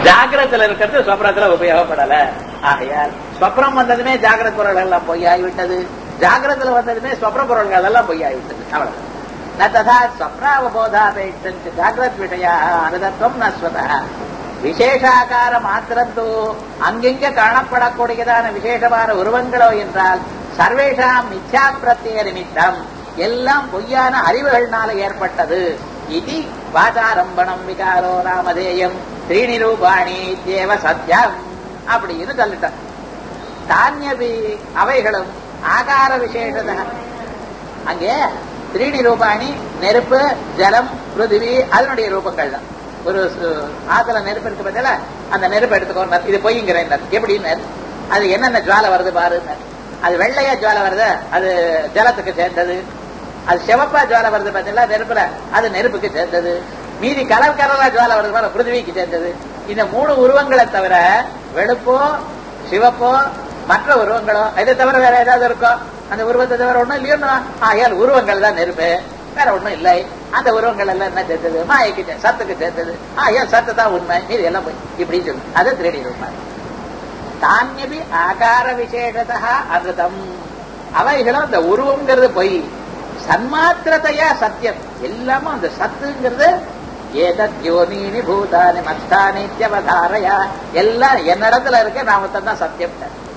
ஜாகிரத்துல இருக்கிறது சொப்னத்துல உபயோகப்படல ஆகையால் சொப்னம் வந்ததுமே ஜாகிரத பொருள்கள் எல்லாம் பொய்யாகிவிட்டது ஜாகிரத்துல வந்ததுமே சொப்ன பொருள்கள் எல்லாம் பொய்யாகிவிட்டது அவ்வளவு ந ததா ஸ்வப்னாவபோதாபேட்சம் ஜாகிரத் விஷயா அனுதத்துவம் நஸ்வதா விசேஷாகார மாத்திரத்தோ அங்கெங்க காணப்படக்கூடியதான விசேஷமான உருவங்களோ என்றால் சர்வேஷாம் மித்யா பிரத்யேக நிமித்தம் எல்லாம் பொய்யான அறிவுகள்னால ஏற்பட்டது இது வாசாரம்பணம் விகாரோ ராமதேயம் ஸ்ரீனி ரூபாணி தேவ சத்யம் அப்படின்னு சொல்லிட்டான் தானியபி அவைகளும் ஆகார விசேஷத அங்கே திரீணி ரூபாணி நெருப்பு ஜலம் பிருத்திவி அதனுடைய ரூபங்கள் தான் ஒரு சு- ஆத்துல நெருப்பு இருக்கு பார்த்தல அந்த நெருப்பு எடுத்துக்கோ இது பொய்ங்கிறேன் எப்படின்னு அது என்னென்ன ஜுவாலை வருது பாருங்க அது வெள்ளையா ஜுவாலை வருது அது ஜலத்துக்கு சேர்ந்தது அது சிவப்பா ஜுவாலை வருது பார்த்தீங்களா நெருப்புல அது நெருப்புக்கு சேர்ந்தது மீதி கலர் கலரா ஜுவாலை வருது பாரு பிருத்திவிக்கு சேர்ந்தது இந்த மூணு உருவங்களை தவிர வெளுப்போ சிவப்போ மற்ற உருவங்களோ இதை தவிர வேற ஏதாவது இருக்கோ அந்த உருவத்தை தவிர ஒண்ணும் இல்லையோ ஆகையால் உருவங்கள் தான் நெருப்பு வேற ஒண்ணும் இல்லை அந்த உருவங்கள் எல்லாம் என்ன சேர்த்தது மாயைக்கு சே- சத்துக்கு சேர்த்தது ஆகையால் சத்து தான் உண்மை இது எல்லாம் போய் இப்படி சொல்லு அது திருடி ரூபாய் தானியபி ஆகார விசேஷதா அமிர்தம் அவைகளும் அந்த உருவங்கிறது பொய் சன்மாத்திரத்தையா சத்தியம் எல்லாமும் அந்த சத்துங்கிறது ஏதத் யோனீனி பூதானி மஸ்தானி இத்தியவதாரையா எல்லாம் என்னிடத்துல இருக்க நாம தான் சத்தியம்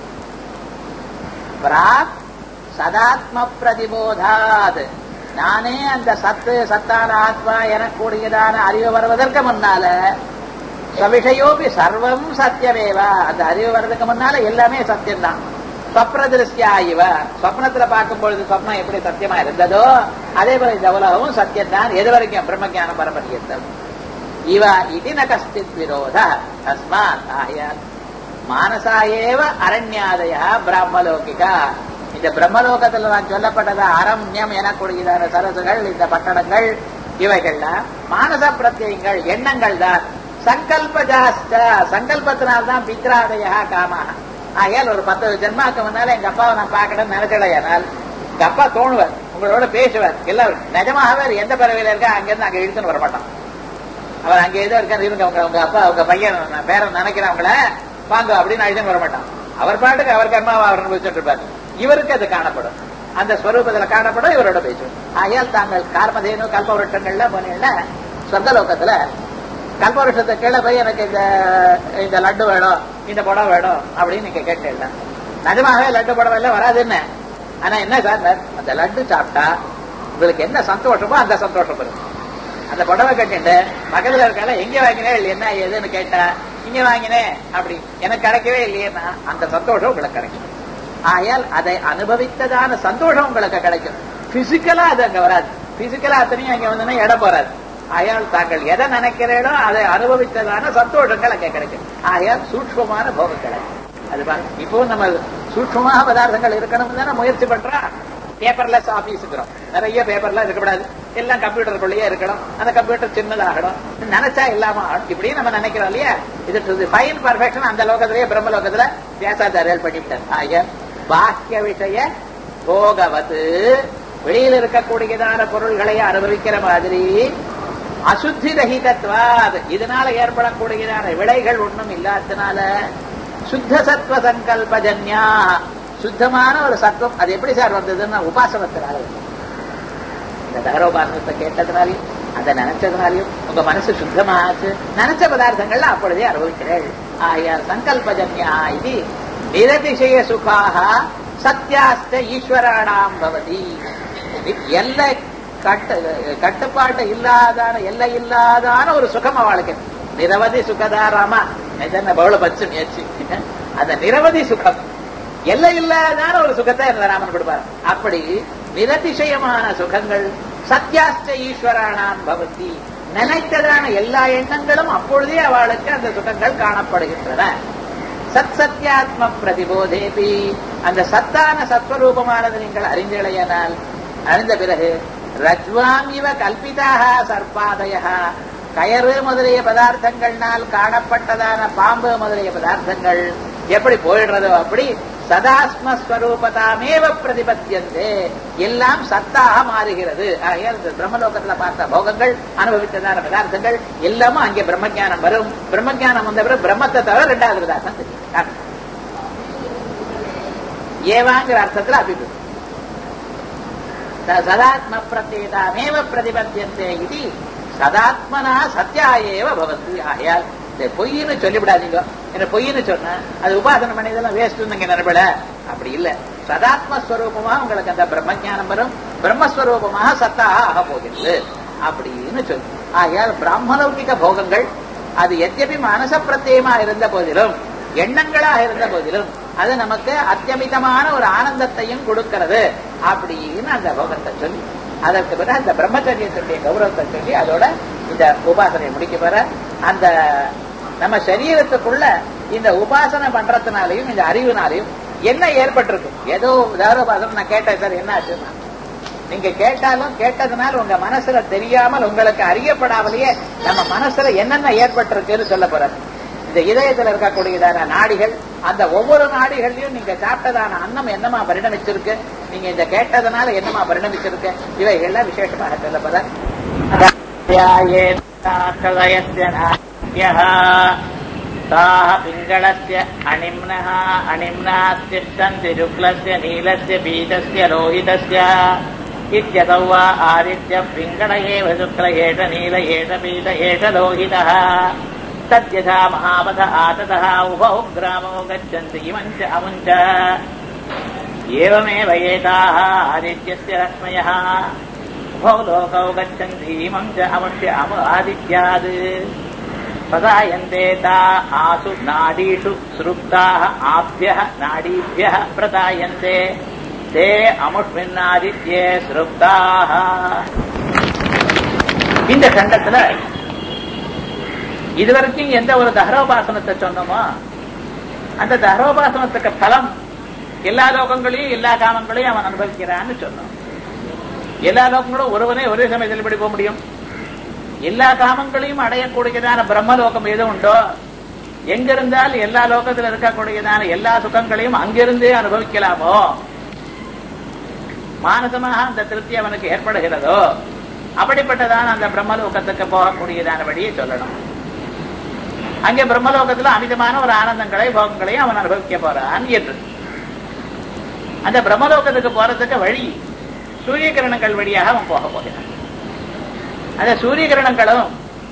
பிராக் சதாத்ம பிரதிபோதாத் நானே அந்த சத்து சத்தான ஆத்மா எனக்கூடியதான அறிவு வருவதற்கு முன்னால சவிஷயோபி சர்வம் சத்தியமேவா அந்த அறிவு வர்றதுக்கு முன்னால எல்லாமே சத்தியம்தான் ஸ்வப்னதிருஷ்யா இவ ஸ்வப்னத்துல பார்க்கும் பொழுது ஸ்வப்னம் எப்படி சத்தியமா இருந்ததோ அதே போல இந்த உலகமும் சத்தியம்தான் எது வரைக்கும் பிரம்மஜானம் பரமரியத்தம் இவ இது ந கஷ்டித் விரோத தஸ்மாத் ஆயால் மானசா ஏவ அரண்யாதய பிரம்மலோகிகா இந்த பிரம்மலோகத்துல நான் சொல்லப்பட்டது அரண்யம் எனக்கூடியதான சரசுகள் இந்த பட்டணங்கள் இவைகள்லாம் மானச பிரத்யங்கள் எண்ணங்கள் தான் சங்கல்ப ஜாஸ்த சங்கல்பத்தினால்தான் பித்ராதயா காமாக ஆகையால் ஒரு பத்து ஜென்மாக்கு முன்னால எங்க அப்பாவை நான் பார்க்கணும்னு நினைச்சடையானால் எங்க அப்பா தோணுவார் உங்களோட பேசுவார் எல்லாரும் நிஜமாகவே அவர் எந்த பறவையில இருக்கா அங்கிருந்து அங்க இழுத்துன்னு வர மாட்டான் அவர் அங்க ஏதோ இருக்காரு இருங்க உங்க உங்க அப்பா உங்க பையன் நான் பேரன் நினைக்கிறவங்கள வாங்க அப்படின்னு அழுதுன்னு வர மாட்டான் அவர் பாட்டுக்கு அவர் கர்மாவை அவர் அனுபவிச்சுட்டு இருப்பார் இவருக்கு அது காணப்படும் அந்த ஸ்வரூபத்துல காணப்படும் இவரோட பேசுவோம் ஆகையால் தாங்கள் கார்மதேனு கல்பவருஷங்கள்ல போனீங்கன்னா சொர்க்கலோகத்துல கல்பவருஷத்தை கீழே போய் எனக்கு இந்த இந்த லட்டு வேணும் இந்த புடவை வேணும் அப்படின்னு நீங்க கேட்டீங்க நிஜமாகவே லட்டு புடவை எல்லாம் வராதுன்னு ஆனா என்ன சார் அந்த லட்டு சாப்பிட்டா உங்களுக்கு என்ன சந்தோஷமோ அந்த சந்தோஷம் வரும் அந்த புடவை கட்டிட்டு பக்கத்துல இருக்கால எங்க வாங்கினேன் என்ன ஏதுன்னு கேட்டா இங்க வாங்கினேன் அப்படி எனக்கு கிடைக்கவே இல்லையேன்னா அந்த சந்தோஷம் உங்களுக்கு கிடைக்கும் ஆயால் அதை அனுபவித்ததான சந்தோஷம் உங்களுக்கு கிடைக்கும் பிசிக்கலா அது அங்க வராது பிசிக்கலா அத்தனையும் அங்க வந்தோன்னா இடம் போறாது ஆயால் தாங்கள் எதை நினைக்கிறீர்களோ அதை அனுபவித்ததான சந்தோஷங்கள் அங்க கிடைக்கும் ஆயால் சூட்சமான போகம் கிடைக்கும் அது பாருங்க இப்போ நம்ம சூட்சமான பதார்த்தங்கள் இருக்கணும் தானே முயற்சி பண்றோம் பேப்பர்லெஸ் ஆபீஸுங்கிறோம் நிறைய பேப்பர்லாம் இருக்கக்கூடாது எல்லாம் கம்ப்யூட்டருக்குள்ளேயே இருக்கணும் அந்த கம்ப்யூட்டர் சின்னதாகணும் நினைச்சா இல்லாம ஆகணும். இப்படி நம்ம நினைக்கிறோம் இல்லையா இது ஃபைன் பர்ஃபெக்ஷன் அந்த லோகத்திலேயே பிரம்ம லோகத்துல வியாசாச்சாரியல் பண்ணிவிட்டார் ஆக பாக்கிய விஷய போகவது வெளியில் இருக்கக்கூடியதான பொருள்களை அனுபவிக்கிற மாதிரி அசுத்தி ரஹிதத்வாத் இதனால ஏற்படக்கூடியதான விளைகள் ஒண்ணும் இல்லாதனால சுத்த சத்வ சங்கல்பஜன்யா சுத்தமான ஒரு சத்துவம் அது எப்படி சார் வந்ததுன்னா உபாசனத்தினால வந்தது. இந்த தகரோபாசனத்தை கேட்டதுனாலையும் அந்த நினைச்சதுனாலையும் உங்க மனசு சுத்தமாச்சு நினைச்ச பதார்த்தங்கள்ல அப்பொழுதே அனுபவிக்கிறேள் ஆகையால் சங்கல்பஜன்யா இது நிரதிசய சுகாக சத்யாஸ்த ஈஸ்வராணாம் பவதி எல்லை கட்டு கட்டுப்பாட்டு இல்லாதான எல்லை இல்லாதான ஒரு சுகம் அவளுக்கு நிரவதி சுகதாராமா என்ன பவுல பச்சு முயற்சி அந்த நிரவதி சுகம் எல்லை இல்லாதான ஒரு சுகத்தை இந்த ராமன் கொடுப்பார் அப்படி நிரதிசயமான சுகங்கள் சத்யாஸ்த ஈஸ்வரானாம் பவதி நினைத்ததான எல்லா எண்ணங்களும் அப்பொழுதே அவளுக்கு அந்த சுகங்கள் காணப்படுகின்றன சத் சத்யாத்ம பிரதிபோதேபி அந்த சத்தான சத்வரூபமானது நீங்கள் அறிந்தீழையனால் அறிந்த பிறகு ரஜ்வாம் இவ கல்பிதாக சர்பாதய கயறு முதலிய பதார்த்தங்கள்னால் காணப்பட்டதான பாம்பு முதலிய பதார்த்தங்கள் எப்படி போயிடுறதோ அப்படி சதாஸ்மஸ்வரூபதாமேவ பிரதிபத்தியந்தே எல்லாம் சத்தாக மாறுகிறது ஆகையால் இந்த பிரம்மலோகத்துல பார்த்த போகங்கள் அனுபவித்ததான பதார்த்தங்கள் எல்லாமும் அங்கே பிரம்மஜானம் வரும் பிரம்மஜானம் வந்த பிறகு பிரம்மத்தை தவிர ரெண்டாவது பதார்த்தம் தெரியும் ஏவாங்கிற அர்த்தத்துல அபிபுத்தி சதாத்ம பிரத்யேதாமேவ பிரதிபத்தியந்தே இது சதாத்மனா சத்யா ஏவ பவத்து ஆகையால் இந்த பொய்ன்னு சொல்லிவிடாதீங்க என்ன பொய்ன்னு சொன்னா அது உபாசனம் பண்ணதெல்லாம் வேஸ்ட் நீங்க நினைப்பட அப்படி இல்ல சதாத்மஸ்வரூபமா உங்களுக்கு அந்த பிரம்மஜானம் வரும் பிரம்மஸ்வரூபமாக சத்தாக ஆக போகிறது அப்படின்னு சொல்லி ஆகையால் பிராமணௌகிக போகங்கள் அது எத்தபி மனச பிரத்யமா இருந்த போதிலும் எண்ணங்களாக இருந்த போதிலும் அது நமக்கு அத்தியமிதமான ஒரு ஆனந்தத்தையும் கொடுக்கிறது அப்படின்னு அந்த போகத்தை சொல்லி அதற்கு பிறகு அந்த பிரம்மச்சரியத்துடைய கௌரவத்தை சொல்லி அதோட இந்த உபாசனை முடிக்க பெற அந்த நம்ம சரீரத்துக்குள்ள இந்த உபாசனை பண்றதுனாலையும் இந்த அறிவுனாலையும் என்ன ஏற்பட்டிருக்கும் ஏதோ உபாசனம் நான் கேட்டேன் சார் என்ன ஆச்சுன்னா நீங்க கேட்டாலும் கேட்டதுனால உங்க மனசுல தெரியாமல் உங்களுக்கு அறியப்படாமலேயே நம்ம மனசுல என்னென்ன ஏற்பட்டிருக்குன்னு சொல்ல போறாரு இந்த இதயத்துல இருக்கக்கூடியதான நாடிகள் அந்த ஒவ்வொரு நாடிகள்லயும் நீங்க சாப்பிட்டதான அன்னம் என்னமா பரிணமிச்சிருக்கு நீங்க இந்த கேட்டதுனால என்னமா பரிணமிச்சிருக்கு இவைகள்லாம் விசேஷமாக சொல்லப்பட பிங்களஸ்ய அணிம்னः அணிம்னாஸ்திஷ்டन्ति शुक्लस्य नीलस्य पीतस्य लोहितस्य इत्यतौ वा आदित्य पिङ्गळ एव शुक्ल एष नील एष पीत एष लोहितः तद्यथा महापथ आततः उभौ ग्रामो गच्छन्ति इमञ्च अमुञ्च एवमेव एताः आदित्यस्य रश्मयः उभौ लोकौ गच्छन्ति इमं च अमुष्य अमु आदित्यात् प्रदायन्ते ता आसु नाडीषु सृप्ताः आभ्यः नाडीभ्यः प्रदायन्ते ते அமுஷ்மின்னாதித்யே சிருப்தாக இந்த கண்டத்துல இதுவரைக்கும் எந்த ஒரு தகரோபாசனத்தை சொன்னோமோ அந்த தகரோபாசனத்துக்கு பலம் எல்லா லோகங்களையும் எல்லா காமங்களையும் அவன் அனுபவிக்கிறான்னு சொன்னோம் எல்லா லோகங்களும் ஒருவனே ஒரே சமயத்தில் எப்படி போக முடியும் எல்லா காமங்களையும் அடையக்கூடியதான பிரம்மலோகம் எது உண்டோ எங்கிருந்தால் எல்லா லோகத்தில் இருக்கக்கூடியதான எல்லா சுகங்களையும் அங்கிருந்தே அனுபவிக்கலாமோ மானசமாக அந்த திருப்தி அவனுக்கு ஏற்படுகிறதோ அப்படிப்பட்டதான அந்த பிரம்மலோகத்துக்கு போகக்கூடியதான வழியை சொல்லணும் அங்கே பிரம்மலோகத்துல அமிதமான ஒரு ஆனந்தங்களை போகங்களையும் அவன் அனுபவிக்க போறான் என்று அந்த பிரம்மலோகத்துக்கு போறதுக்கு வழி சூரிய கிரணங்கள் வழியாக அவன் போக போகிறான் அந்த சூரிய கிரணங்களும்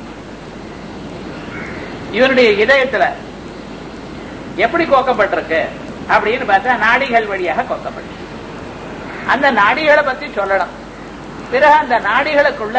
இவனுடைய இதயத்துல எப்படி கோக்கப்பட்டிருக்கு அப்படின்னு பார்த்தா நாடிகள் வழியாக கோக்கப்பட்டிருக்கு அந்த நாடிகளை பத்தி சொல்லணும் பிறகு அந்த நாடிகளுக்குள்ள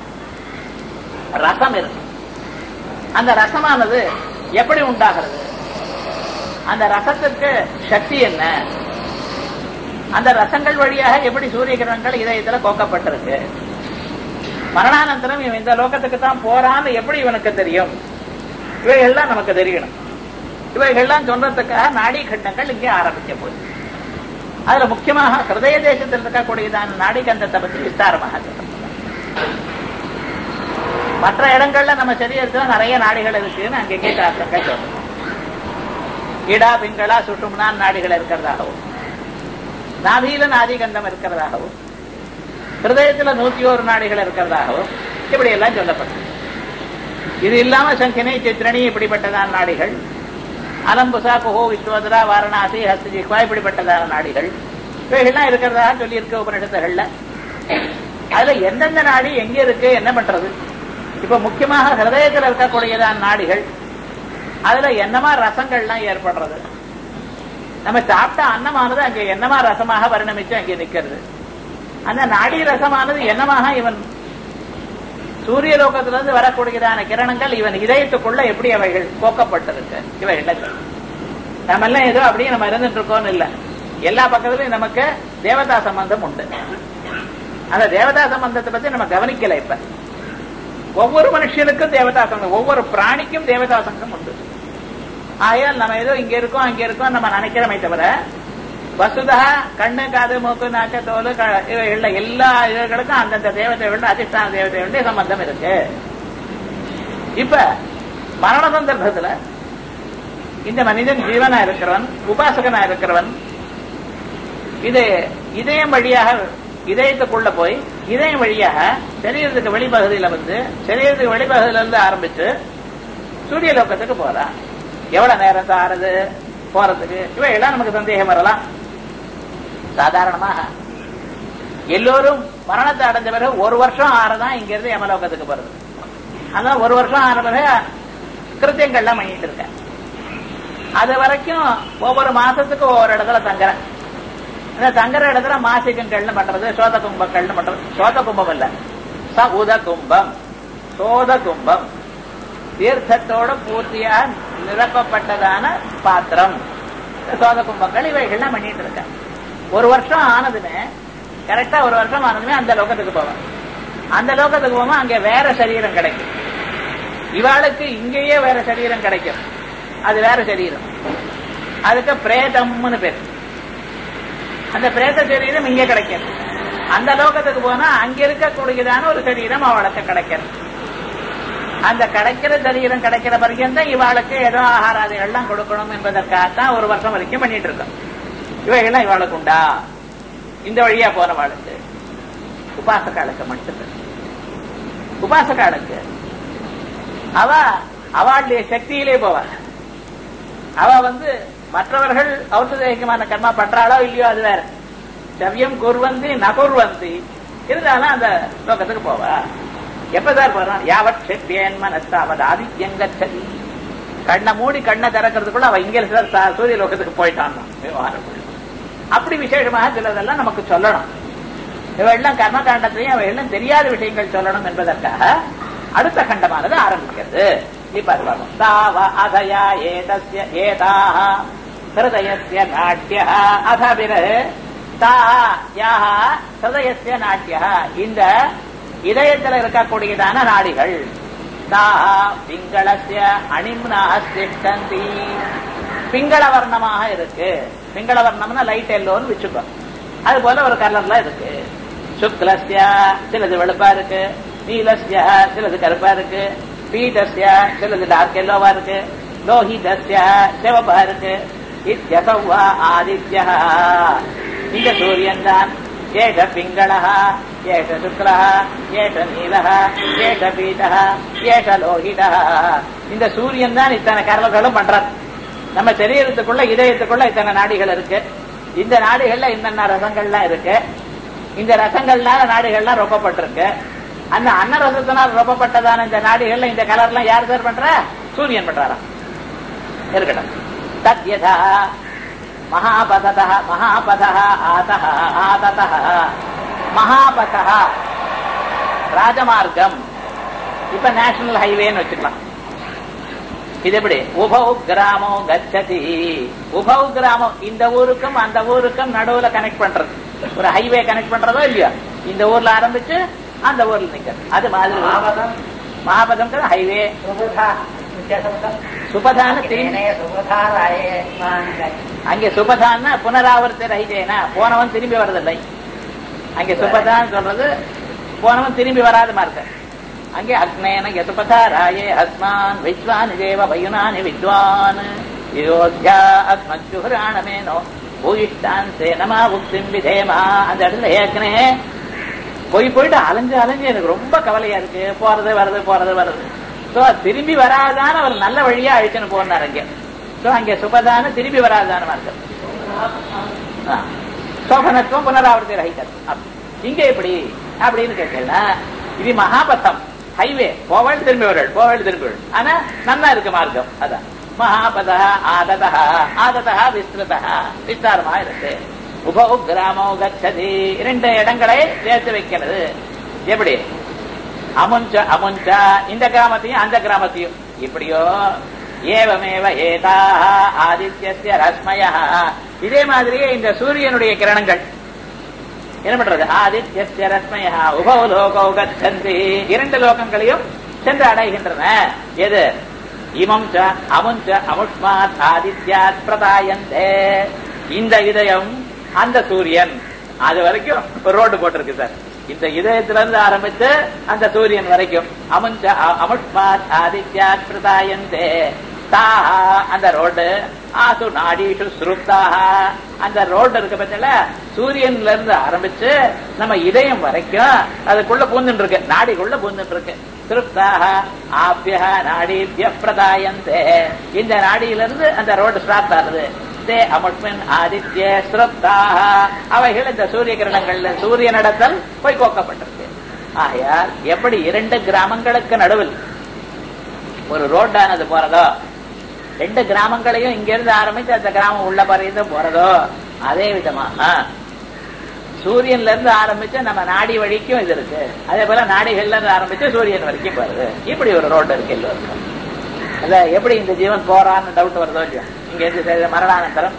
ரசம் இருக்கு அந்த ரசமானது எப்படி உண்டாகிறது அந்த ரசத்திற்கு சக்தி என்ன அந்த ரசங்கள் வழியாக எப்படி சூரிய கிரணங்கள் இதயத்துல கோக்கப்பட்டிருக்கு மரணானந்தரம் இவன் இந்த லோகத்துக்கு தான் போறான்னு எப்படி இவனுக்கு தெரியும் இவைகள்லாம் நமக்கு தெரியணும் இவைகள்லாம் சொல்றதுக்காக நாடி கண்டங்கள் இங்கே ஆரம்பிக்க போகுது அதுல முக்கியமாக ஹிருதய தேசத்தில் இருக்கக்கூடியதான நாடி கண்டத்தை பற்றி விஸ்தாரமாக மற்ற இடங்கள்ல நம்ம சரீரத்துல நிறைய நாடிகள் இருக்குன்னு அங்கே கேட்டார்கள் சொல்றோம் இடா பிங்களா சுற்றும்னா நாடிகள் இருக்கிறதாகவும் நாபியில நாதிகண்டம் இருக்கிறதாகவும் ஹிருதயத்துல நூத்தி ஒரு நாடிகள் இருக்கிறதாகவும் இப்படி எல்லாம் சொல்லப்பட்டது இது இல்லாம சங்கினை சித்திரணி இப்படிப்பட்டதான நாடிகள் அலம்புசா குஹோ விஸ்வதரா வாரணாசி ஹஸ்திஜிக்வா இப்படிப்பட்டதான நாடிகள் இவைகள்லாம் இருக்கிறதா சொல்லி இருக்க உபநிஷத்துகள்ல அதுல எந்தெந்த நாடி எங்க இருக்கு என்ன பண்றது இப்ப முக்கியமாக ஹிருதயத்தில் இருக்கக்கூடியதான நாடிகள் அதுல என்னமா ரசங்கள்லாம் ஏற்படுறது நம்ம சாப்பிட்ட அன்னமானது அங்க என்னமா ரசமாக பரிணமிச்சு அங்கே நிக்கிறது அந்த நாடி ரசமானது என்னமாக இவன் சூரிய லோகத்திலிருந்து வரக்கூடியதான கிரணங்கள் இவன் இதயத்துக்குள்ள எப்படி அவைகள் போக்கப்பட்டிருக்கு இவைகள் நம்ம எல்லாம் ஏதோ அப்படியே நம்ம இருந்துட்டு இருக்கோம்னு இல்ல எல்லா பக்கத்துலயும் நமக்கு தேவதா சம்பந்தம் உண்டு அந்த தேவதா சம்பந்தத்தை பத்தி நம்ம கவனிக்கல இப்ப ஒவ்வொரு மனுஷனுக்கும் தேவதா சங்கம் ஒவ்வொரு பிராணிக்கும் தேவதா சங்கம் உண்டு ஆகையால் நம்ம ஏதோ இங்க இருக்கோம் அங்க இருக்கோம் நம்ம நினைக்கிறோமே தவிர வசுதா கண்ணு காது மூக்கு நாக்கு தோல் இவைகள்ல எல்லா இதுகளுக்கும் அந்தந்த தேவதைகளோட அதிஷ்டான தேவதைகளுடைய சம்பந்தம் இருக்கு இப்ப மரண சந்தர்ப்பத்துல இந்த மனிதன் ஜீவனா இருக்கிறவன் உபாசகனா இருக்கிறவன் இது இதயம் வழியாக இதயத்துக்குள்ள போய் இதயம் வழியாக சரீரத்துக்கு வெளிப்பகுதியில வந்து சரீரத்துக்கு வெளிப்பகுதியில இருந்து ஆரம்பிச்சு சூரிய லோகத்துக்கு போறா எவ்வளவு நேரம் தான் ஆறுது போறதுக்கு இவையெல்லாம் நமக்கு சந்தேகம் வரலாம் சாதாரணமாக எல்லோரும் மரணத்தை அடைஞ்ச பிறகு ஒரு வருஷம் ஆறதான் இங்க இருந்து யமலோகத்துக்கு போறது அதான் ஒரு வருஷம் ஆற பிறகு கிருத்தியங்கள்லாம் பண்ணிட்டு இருக்கேன் அது வரைக்கும் ஒவ்வொரு மாசத்துக்கு ஒவ்வொரு இடத்துல தங்குறேன் இந்த தங்குற இடத்துல மாசிகங்கள்னு பண்றது சோத கும்பங்கள்னு பண்றது சோத கும்பம் இல்ல ச உத கும்பம் சோத கும்பம் தீர்த்தத்தோட பூர்த்தியா நிரப்பப்பட்டதான பாத்திரம் சோத கும்பங்கள் இவைகள்லாம் பண்ணிட்டு இருக்கேன் ஒரு வருஷம் ஆனதுமே கரெக்டா ஒரு வருஷம் ஆனதுமே அந்த லோகத்துக்கு போவேன் அந்த லோகத்துக்கு போவோம் அங்க வேற சரீரம் கிடைக்கும் இவாளுக்கு இங்கேயே வேற சரீரம் கிடைக்கும் அது வேற சரீரம் அதுக்கு பிரேதம்னு பேர் அந்த பிரேத சரீரம் இங்க கிடைக்கும் அந்த லோகத்துக்கு போனா அங்க இருக்கக்கூடியதான ஒரு சரீரம் அவளுக்கு கிடைக்கிறது அந்த கிடைக்கிற சரீரம் கிடைக்கிற வரைக்கும் தான் இவாளுக்கு ஏதோ ஆகாராதிகள்லாம் கொடுக்கணும் என்பதற்காகத்தான் ஒரு வருஷம் வரைக்கும் பண்ணிட்டு இருக்கோம் இவைகள்லாம் இவாளுக்கு உண்டா இந்த வழியா போனவாளுக்கு உபாசகாளுக்கு மட்டும்தான் உபாசகாளுக்கு அவ அவளுடைய சக்தியிலே போவாள் அவ வந்து மற்றவர்கள் ஔஷதேகமான கர்மா பண்றாளோ இல்லையோ அது வேற சவ்யம் குர்வந்தி நகுர்வந்தி இருந்தாலும் அந்த லோகத்துக்கு போவா எப்பதான் போறான் யாவட் செப்பியன் மனசாவது ஆதித்யங்கச்சதி கண்ணை மூடி கண்ணை திறக்கிறதுக்குள்ள அவ இங்க இருக்கிற சூரிய லோகத்துக்கு போயிட்டான் விவகாரம் அப்படி விசேஷமாக சிலதெல்லாம் நமக்கு சொல்லணும் இவையெல்லாம் கர்மகாண்டத்திலையும் அவையெல்லாம் தெரியாத விஷயங்கள் சொல்லணும் என்பதற்காக அடுத்த கண்டமானது ஆரம்பிக்கிறது இப்ப அது வரும் தாவ அதயா ஏதஸ்ய ஏதாக ஹிருதயஸ்ய நாட்டிய அத பிறகு தா யாக ஹிருதயஸ்ய நாட்டிய இந்த இதயத்தில் இருக்கக்கூடியதான நாடிகள் தா பிங்களஸ்ய அணிம்னாஸ்தி பிங்கள வர்ணமாக இருக்கு பிங்கள வர்ணம்னா லைட் எல்லோன்னு வச்சுக்கோ அது போல ஒரு கலர்ல இருக்கு சுக்லஸ்ய சிலது வெளுப்பா இருக்கு நீலஸ்ய சிலது கருப்பா இருக்கு பீட்டஸ்ய சிலது டார்க் எல்லோவா இருக்கு லோஹிதஸ்ய சிவப்பா இருக்கு இத்தியசௌவா ஆதித்ய இந்த சூரியன் தான் ஏஷ பிங்கள ஏஷ சுக்ல ஏஷ நீல ஏஷ பீட ஏஷ லோஹித இந்த சூரியன் தான் இத்தனை கரல்களும் பண்றார் நம்ம சரீரத்துக்குள்ள இதயத்துக்குள்ள இத்தனை நாடிகள் இருக்கு இந்த நாடுகள்ல என்னென்ன ரசங்கள்லாம் இருக்கு இந்த ரசங்கள்னால நாடுகள்லாம் ரொப்பப்பட்டிருக்கு அந்த அன்ன ரசத்தினால் ரொப்பப்பட்டதான இந்த நாடுகள்ல இந்த கலர்லாம் யார் சார் பண்ற சூரியன் பண்றாராம் இருக்கட்டும் தத்யதா மகாபத மகாபத ஆத ஆதத மகாபத ராஜமார்க்கம் இப்ப நேஷனல் ஹைவேன்னு வச்சுக்கலாம் இது எப்படி உபௌ கிராமோ கச்சதி உபௌ கிராமம் இந்த ஊருக்கும் அந்த ஊருக்கும் நடுவுல கனெக்ட் பண்றது ஒரு ஹைவே கனெக்ட் பண்றதோ இல்லையா இந்த ஊர்ல ஆரம்பிச்சு அந்த ஊர்ல நிக்கிறது அது மாதிரி மகாபதம் ஹைவே சுபதான அங்கே சுபதான்னா புனராவர்த்தி ரஹிதேனா போனவன் திரும்பி வர்றதில்லை அங்கே சுபதான் சொல்றது போனவன் திரும்பி வராத மாதிரி அங்கே அக்னேன யசுபதா ராயே அஸ்மான் விஸ்வான் தேவ வயுனானி வித்வான் யோத்யா அஸ்மஜுஹராணமேனோ பூயிஷ்டான் சேனமா உக்திம் விதேமா அந்த இடத்துல ஏற்கனவே போய் போயிட்டு அலைஞ்சு அலைஞ்சு எனக்கு ரொம்ப கவலையா இருக்கு போறது வர்றது போறது வர்றது சோ திரும்பி வராதான ஒரு நல்ல வழியா அழிச்சுன்னு போனார் அங்கே சோ அங்கே சுபதான திரும்பி வராதான மார்க்கம் சோபனத்துவம் புனராவர்த்தி ரஹிதம் இங்க எப்படி அப்படின்னு கேட்டீங்கன்னா இது மகாபத்தம் ஹைவே போவல் திரும்பி வரல் போவல் திரும்பி வரல் ஆனா நல்லா இருக்கு மார்க்கம் அதான் மகாபத ஆததா ஆததா விஸ்திருதா விஸ்தாரமா இருக்கு உபௌ கிராமோ கச்சதி இரண்டு இடங்களை சேர்த்து வைக்கிறது எப்படி அமுஞ்ச அமுஞ்ச இந்த கிராமத்தையும் அந்த கிராமத்தையும் இப்படியோ ஏவமேவ ஏதா ஆதித்யசிய ரஸ்மய இதே மாதிரியே இந்த சூரியனுடைய கிரணங்கள் என்ன பண்றது ஆதித்யசிய ரஸ்மய உபௌ லோகோ கச்சந்தி இரண்டு லோகங்களையும் சென்று அடைகின்றன எது இமம் ச அமுஞ்ச அமுஷ்மாத் ஆதித்யாத் பிரதாயந்தே இந்த இதயம் அந்த சூரியன் அது வரைக்கும் ஒரு ரோடு போட்டிருக்கு சார் இந்த இதயத்துல இருந்து ஆரம்பிச்சு அந்த சூரியன் வரைக்கும் அமுஞ்ச அமுஷ்மாத் ஆதித்யாத் பிரதாயந்தே தாஹ அந்த ரோடு ஆசு நாடீஷு ஸ்ருப்தாக அந்த ரோடு இருக்கு பத்தில சூரியன்ல இருந்து ஆரம்பிச்சு நம்ம இதயம் வரைக்கும் அதுக்குள்ள பூந்துட்டு இருக்கு நாடிக்குள்ள பூந்துட்டு இருக்கு திருப்தாக ஆபிய நாடிபிய பிரதாயந்தே இந்த நாடியிலிருந்து அந்த ரோடு ஸ்டார்ட் ஆகுது தே அமுட்மின் ஆதித்ய ஸ்ருப்தாக அவைகள் இந்த சூரிய கிரணங்கள்ல சூரிய நடத்தல் போய் கோக்கப்பட்டிருக்கு ஆகையால் எப்படி இரண்டு கிராமங்களுக்கு நடுவில் ஒரு ரோட்டானது போறதோ ரெண்டு கிராமங்களையும் இங்க இருந்து ஆரம்பிச்சு அந்த கிராமம் உள்ள பறைந்து போறதோ அதே விதமாக சூரியன்ல இருந்து ஆரம்பிச்சு நம்ம நாடி வழிக்கும் இது இருக்கு அதே போல நாடிகள்ல இருந்து ஆரம்பிச்சு சூரியன் வரைக்கும் போறது இப்படி ஒரு ரோடு இருக்கு எல்லோருக்கும் அத எப்படி இந்த ஜீவன் போறான்னு டவுட் வருதோ இல்லையோ இங்க இருந்து மரணானந்தரம்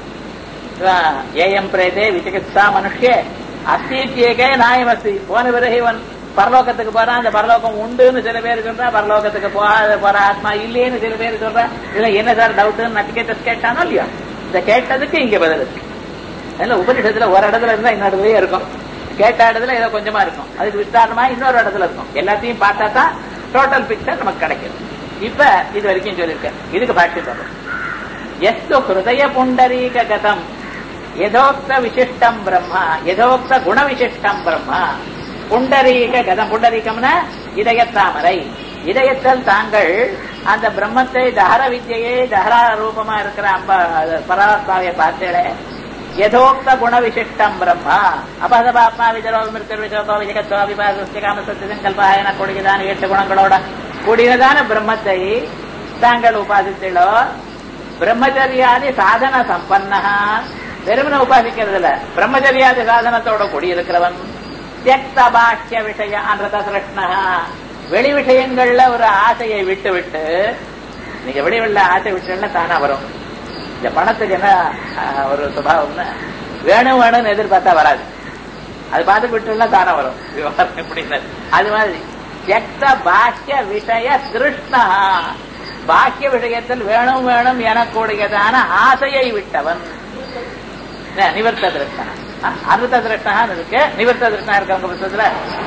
ஏஎம் பிரேதே விசிகித்சா மனுஷே அஸ்தீத்தியகே நாயம் அஸ்தி போன பிறகு இவன் பரலோகத்துக்கு போறான் அந்த பரலோகம் உண்டுன்னு சில பேர் சொல்றா பரலோகத்துக்கு போகாத போற ஆத்மா இல்லையேன்னு சில பேர் சொல்றா இதுல என்ன சார் டவுட்னு நச்சிகேட்டஸ் கேட்டானோ இல்லையா இந்த கேட்டதுக்கு இங்க பதில் இருக்கு அதுல உபனிஷத்துல ஒரு இடத்துல இருந்தா இன்னொரு இடத்துலயே இருக்கும் கேட்ட இடத்துல ஏதோ கொஞ்சமா இருக்கும் அதுக்கு விஸ்தாரணமா இன்னொரு இடத்துல இருக்கும் எல்லாத்தையும் பார்த்தா தான் டோட்டல் பிக்சர் நமக்கு கிடைக்கும் இப்ப இது வரைக்கும் சொல்லியிருக்கேன் இதுக்கு பாட்சி சொல்றோம் எஸ்து ஹிருதய புண்டரீக கதம் யதோக்த விசிஷ்டம் பிரம்மா யதோக்த குண விசிஷ்டம் பிரம்மா புண்டரீக கதம் புண்டரீகம்னா இதயத்தாமரை இதயத்தில் தாங்கள் அந்த பிரம்மத்தை தஹர வித்யை தஹரா ரூபமா இருக்கிற அம்ப பரமாத்மாவை பார்த்தேளே யதோக்த குண விசிஷ்டம் பிரம்மா அபதபாத்மா விஜரோ மிருத்தர் விஜோகோ விஜகத்தோ விபாசஸ்ய காம சத்திய சங்கல்பா என கூடியதான எட்டு குணங்களோட கூடியதான பிரம்மத்தை தாங்கள் உபாசித்தீளோ பிரம்மச்சரியாதி சாதன சம்பன்னா வெறுமனை உபாசிக்கிறது இல்ல பிரம்மச்சரியாதி சாதனத்தோட கூடியிருக்கிறவன் தியக்த பாக்கிய விஷய அன்றத சிருஷ்ணா வெளி விஷயங்கள்ல ஒரு ஆசையை விட்டு விட்டு நீங்க வெளி வெளில ஆசை விட்டுல தானா வரும் இந்த பணத்துக்கு என்ன ஒரு சுபாவம்னு வேணும் வேணும்னு எதிர்பார்த்தா வராது அது பார்த்து விட்டுலாம் தானா வரும் விவகாரம் எப்படின்னு அது மாதிரி தியக்த பாக்கிய விஷய திருஷ்ணா பாக்கிய விஷயத்தில் வேணும் வேணும் எனக்கூடியதான ஆசையை விட்டவன் நிவர்த்த திருஷ்ணா அமிர்த திருஷ்ணா இருக்கு நிவர்த்த திருஷ்ணா இருக்கு உங்க புத்தகத்துல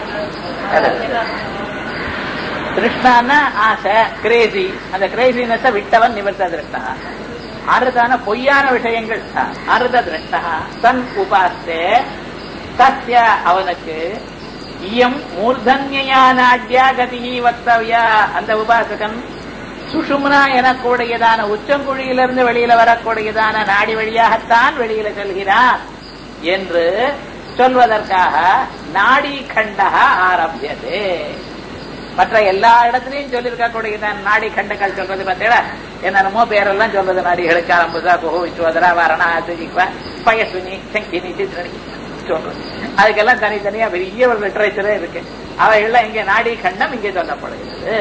திருஷ்ணான்னா ஆசை கிரேசி அந்த கிரேசினஸ விட்டவன் நிவர்த்த திருஷ்ணா அறுதான பொய்யான விஷயங்கள் அறுத திருஷ்ணா தன் உபாசே சத்திய அவனுக்கு இயம் மூர்தன்யா நாட்யா கதி வக்தவ்யா அந்த உபாசகன் சுஷும்னா எனக்கூடியதான உச்சங்குழியிலிருந்து வெளியில வரக்கூடியதான நாடி வழியாகத்தான் வெளியில செல்கிறான் என்று சொல்வதற்காக நாடி கண்டக ஆரம்பியது மற்ற எல்லா இடத்துலயும் சொல்லியிருக்கக்கூடியதான் நாடி கண்டங்கள் சொல்றது பார்த்தீங்களா என்னென்னமோ பேரெல்லாம் சொல்றது நாடிகளுக்கு ஆரம்பிச்சா குஹோ விஸ்வதரா வரணா சுஜிக்வா பயசுனி சங்கினி சித்ரணி சொல்றது அதுக்கெல்லாம் தனித்தனியா பெரிய ஒரு லிட்டரேச்சரே இருக்கு அவைகள்லாம் இங்கே நாடி கண்டம் இங்கே சொல்லப்படுகிறது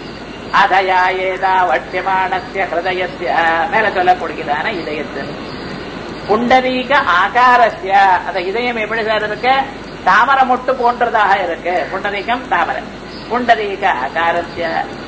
அதயா ஏதா வட்சியமானசிய ஹிருதயசிய மேல சொல்லக்கூடியதான இதயத்தின் புண்டரீக ஆகாரஸ்ய அந்த இதயம் எப்படி சார் இருக்கு தாமரை மொட்டு போன்றதாக இருக்கு புண்டரீகம் தாமரை புண்டரீக ஆகாரஸ்ய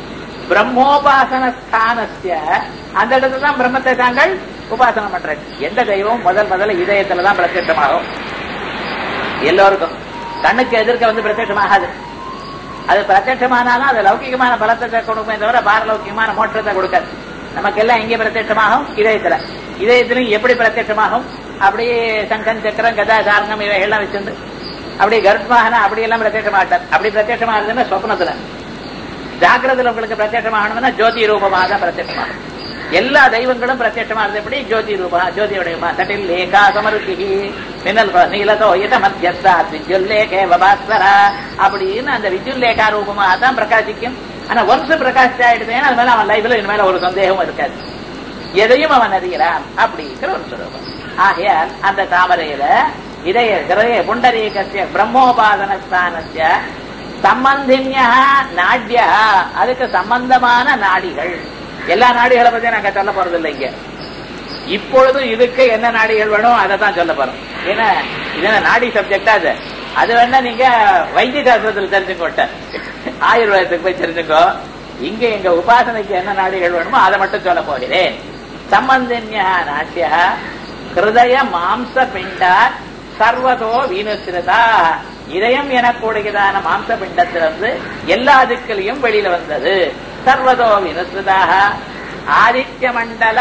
பிரம்மோபாசன ஸ்தானஸ்ய அந்த இடத்துல தான் பிரம்மத்தை தாங்கள் உபாசனம் பண்றேன் எந்த தெய்வம் முதல் முதல்ல இதயத்துல தான் பிரத்யட்சமாகும் எல்லோருக்கும் கண்ணுக்கு எதிர்க்க வந்து பிரத்யட்சமாகாது அது பிரத்யட்சமானாலும் அது லௌகிகமான பலத்தை கொடுக்குமே தவிர பாரலௌகிகமான மோட்சத்தை கொடுக்காது நமக்கெல்லாம் எங்கே பிரத்யட்சமாகும் இதயத்துல இதயத்திலும் எப்படி பிரத்யட்சமாகும் அப்படியே சங்கம் சக்கரம் கதா சாரணம் இவைகள்லாம் வச்சிருந்து அப்படியே கருட்மாகனா அப்படி எல்லாம் பிரத்யட்சமாட்டார் அப்படி பிரத்யட்சமாகுதுன்னா சொப்னத்துல ஜாகிரதுல உங்களுக்கு பிரத்யட்சமாகணும்னா ஜோதி ரூபமாக தான் பிரத்யட்சமாகும் எல்லா தெய்வங்களும் பிரத்யட்சமானது எப்படி ஜோதி ரூபா ஜோதியுடைய தட்டில் லேகா சமருத்தி மின்னல் நீலதோ இத மத்தியஸ்தா வித்யுல்லேகே வபாஸ்வரா அப்படின்னு அந்த வித்யுல்லேகா ரூபமாக தான் பிரகாசிக்கும் ஆனா ஒன்ஸ் பிரகாசிச்சு ஆயிடுதுன்னா அது மேல அவன் லைஃப்ல இனிமேல ஒரு சந்தேகமும் இருக்காது எதையும் அவன் அறிகிறான் அப்படிங்கிற ஒரு சுரூபம் ஆகையால் அந்த தாமரையில இதய ஹிரய புண்டரீகசிய பிரம்மோபாதன ஸ்தானசிய சம்பந்தின்யா நாட்யா அதுக்கு சம்பந்தமான நாடிகள் எல்லா நாடிகளை பத்தி நாங்க சொல்ல போறது இல்லை இங்க இப்பொழுதும் இதுக்கு என்ன நாடிகள் வேணும் அதை தான் சொல்ல போறோம் ஏன்னா இது நாடி சப்ஜெக்டா அது அது வேணா நீங்க வைத்திய சாஸ்திரத்தில் தெரிஞ்சுக்கோட்ட ஆயுர்வேதத்துக்கு போய் தெரிஞ்சுக்கோ இங்க எங்க உபாசனைக்கு என்ன நாடிகள் வேணுமோ அதை மட்டும் சொல்ல போகிறேன் சம்பந்தன்யா நாட்டிய ஹிருதய மாம்ச பிண்டா சர்வதோ வீணுசிரதா இதயம் எனக்கூடியதான மாம்ச பிண்டத்திலிருந்து எல்லா திக்கிலையும் வெளியில வந்தது சர்வதோ வினுசிரதாக ஆதித்ய மண்டல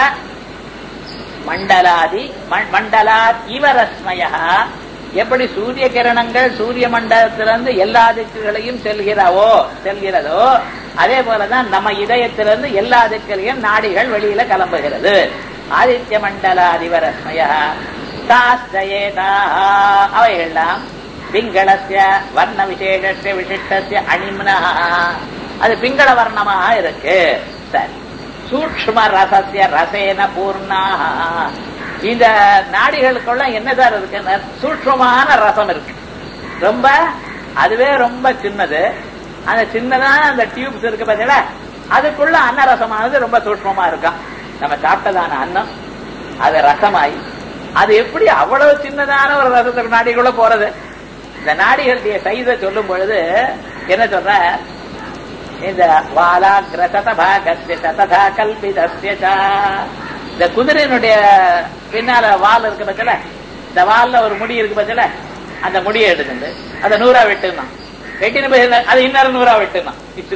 மண்டலாதி மண்டலாத் இவரஸ்மய எப்படி சூரிய கிரணங்கள் சூரிய மண்டலத்திலிருந்து எல்லா திக்குகளையும் செல்கிறவோ செல்கிறதோ அதே போலதான் நம்ம இதயத்திலிருந்து எல்லா திக்கிலையும் நாடிகள் வெளியில கிளம்புகிறது ஆதித்ய மண்டலாதிவரஸ்மய தாஸ்தயேதா அவையெல்லாம் பிங்களஸ்ய வர்ண விசேஷ விசிஷ்டஸ்ய அணிம்னா அது பிங்கள வர்ணமாக இருக்கு சரி சூக்ம ரசசிய ரசேன பூர்ணா இந்த நாடிகளுக்குள்ள என்ன சார் இருக்கு சூக்மமான ரசம் இருக்கு ரொம்ப அதுவே ரொம்ப சின்னது அந்த சின்னதான அந்த டியூப்ஸ் இருக்கு பார்த்தீங்களா அதுக்குள்ள அன்னரசமானது ரொம்ப சூக்மமா இருக்கும் நம்ம சாப்பிட்டதான அன்னம் அது ரசமாயி அது எப்படி அவ்வளவு சின்னதான ஒரு ரசத்துக்கு நாடிக்குள்ள போறது இந்த நாடிகளுடைய சைஸை சொல்லும் பொழுது என்ன சொல்ற இந்த வாலாகிர சதபாகஸ்ய சததா கல்பிதஸ்ய இந்த குதிரையினுடைய பின்னால வால் இருக்கு பச்சல இந்த வால்ல ஒரு முடி இருக்கு பச்சல அந்த முடியை எடுக்குது அதை நூறா வெட்டுனான் வெட்டின போய் அது இன்னொரு நூறா வெட்டுனான்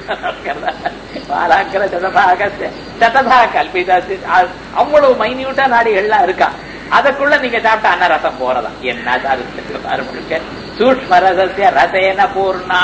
வாலாகிர சதபாகஸ்ய சததா கல்பிதஸ்ய அவ்வளவு மைன்யூட்டா நாடிகள்லாம் இருக்கா அதுக்குள்ள நீங்க சாப்பிட்ட அன்னரசம் போறதா என்ன சார் சூக்ம ரசசிய ரசேன பூர்ணா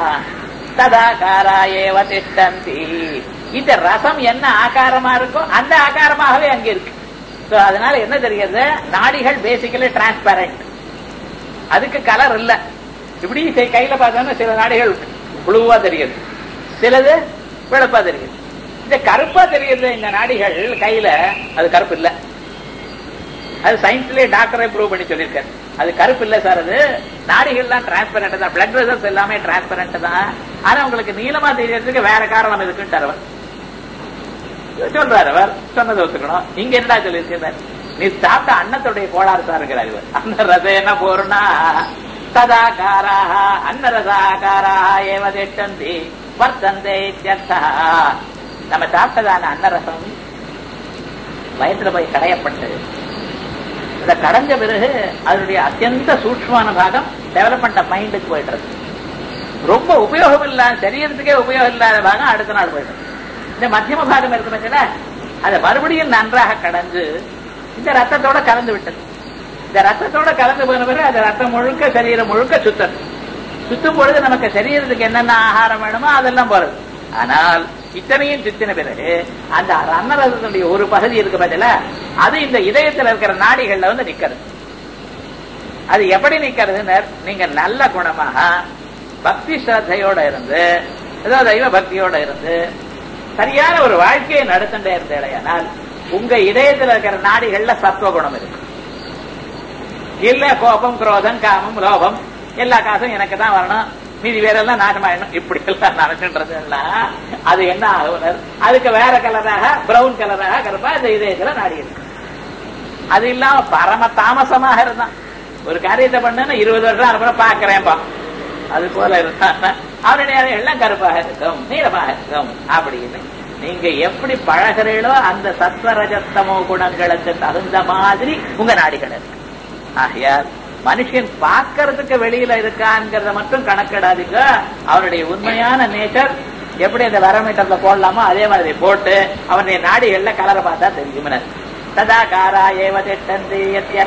ததாகாரா ஏவ திஷ்டந்தி இந்த ரசம் என்ன ஆகாரமா இருக்கோ அந்த ஆகாரமாகவே அங்க இருக்கு அதனால என்ன தெரிகிறது நாடிகள் பேசிக்கலி டிரான்ஸ்பரண்ட் அதுக்கு கலர் இல்ல இப்படி கையில பார்த்தோம்னா சில நாடிகள் புழுவா தெரியுது சிலது வெளுப்பா தெரியுது இந்த கருப்பா தெரியுது இந்த நாடிகள் கையில அது கருப்பு இல்ல அது சயின்ஸ்லயே டாக்டரே ப்ரூவ் பண்ணி சொல்லியிருக்காரு அது கருப்பு இல்ல சார் அது நாடிகள்லாம் டிரான்ஸ்பரண்ட் தான் பிளட் ரிசல்ட்ஸ் எல்லாமே டிரான்ஸ்பரண்ட் தான் ஆனா உங்களுக்கு நீளமா தெரியறதுக்கு வேற காரணம் இருக்குன்னு அவர் சொல்றாரு அவர் சொன்னதை ஒத்துக்கணும் இங்க என்னடா சொல்லியிருக்கிறார் நீ சாப்பிட்ட அன்னத்துடைய கோளாறு சாருங்கிறார் இவர் அந்த ரசம் என்ன போறனா ததாகாராக அன்னரசாகாராக ஏவ திட்டந்தி வர்த்தந்தே நம்ம சாப்பிட்டதான அன்னரசம் வயத்துல போய் கடையப்பட்டு இதை கடைஞ்ச பிறகு அதனுடைய அத்தியந்த சூட்சமான பாகம் டெவலப்மெண்ட் ஆஃப் மைண்டுக்கு போயிடுறது ரொம்ப உபயோகம் இல்லாத சரீரத்துக்கே உபயோகம் இல்லாத பாகம் அடுத்த நாள் போயிடுறது இந்த மத்தியம பாகம் இருக்கு பட்சல அதை மறுபடியும் நன்றாக கடந்து இந்த ரத்தத்தோட கலந்து விட்டது இந்த ரத்தத்தோட கலந்து போன பிறகு அந்த ரத்தம் முழுக்க சரீரம் முழுக்க சுத்தம் சுத்தும் பொழுது நமக்கு சரீரத்துக்கு என்னென்ன ஆகாரம் வேணுமோ அதெல்லாம் போறது ஆனால் இத்தனையும் சுத்தின பிறகு அந்த அன்னரசத்துடைய ஒரு பகுதி இருக்கு பதில அது இந்த இதயத்தில் இருக்கிற நாடிகள்ல வந்து நிக்கிறது அது எப்படி நிக்கிறதுன்னு நீங்க நல்ல குணமாக பக்தி ஸ்ரத்தையோட இருந்து ஏதோ தெய்வ பக்தியோட இருந்து சரியான ஒரு வாழ்க்கையை நடத்துட்டே இருந்தேனால் உங்க இதயத்தில் இருக்கிற நாடிகள்ல சத்துவ குணம் இருக்கு இல்ல கோபம் குரோதம் காமம் லோபம் எல்லா காசும் எனக்கு தான் வரணும் மீதி வேறெல்லாம் நாசமாயிடணும் இப்படி எல்லாம் நினைச்சுன்றது எல்லாம் அது என்ன ஆகுனர் அதுக்கு வேற கலராக பிரவுன் கலராக கருப்பா இந்த இதயத்துல நாடி இருக்கு அது இல்லாம பரம தாமசமாக இருந்தான் ஒரு காரியத்தை பண்ணுன்னு இருபது வருஷம் அனுப்புற பாக்குறேன்பா அது போல இருந்தான் அவருடைய எல்லாம் கருப்பாக இருக்கும் நீளமாக இருக்கும் அப்படின்னு நீங்க எப்படி பழகிறீங்களோ அந்த சத்வரஜத்தமோ குணங்களுக்கு தகுந்த மாதிரி உங்க நாடிகள் இருக்கு ஆகையால் மனுஷன் பார்க்கறதுக்கு வெளியில இருக்காங்கிறத மட்டும் கணக்கிடாதீங்க அவனுடைய உண்மையான நேச்சர் எப்படி அந்த வரமீட்டர்ல போடலாமோ அதே மாதிரி போட்டு அவனுடைய நாடிகள்ல கலரை பார்த்தா தெரியும் ததா காரா ஏவ திட்டந்தி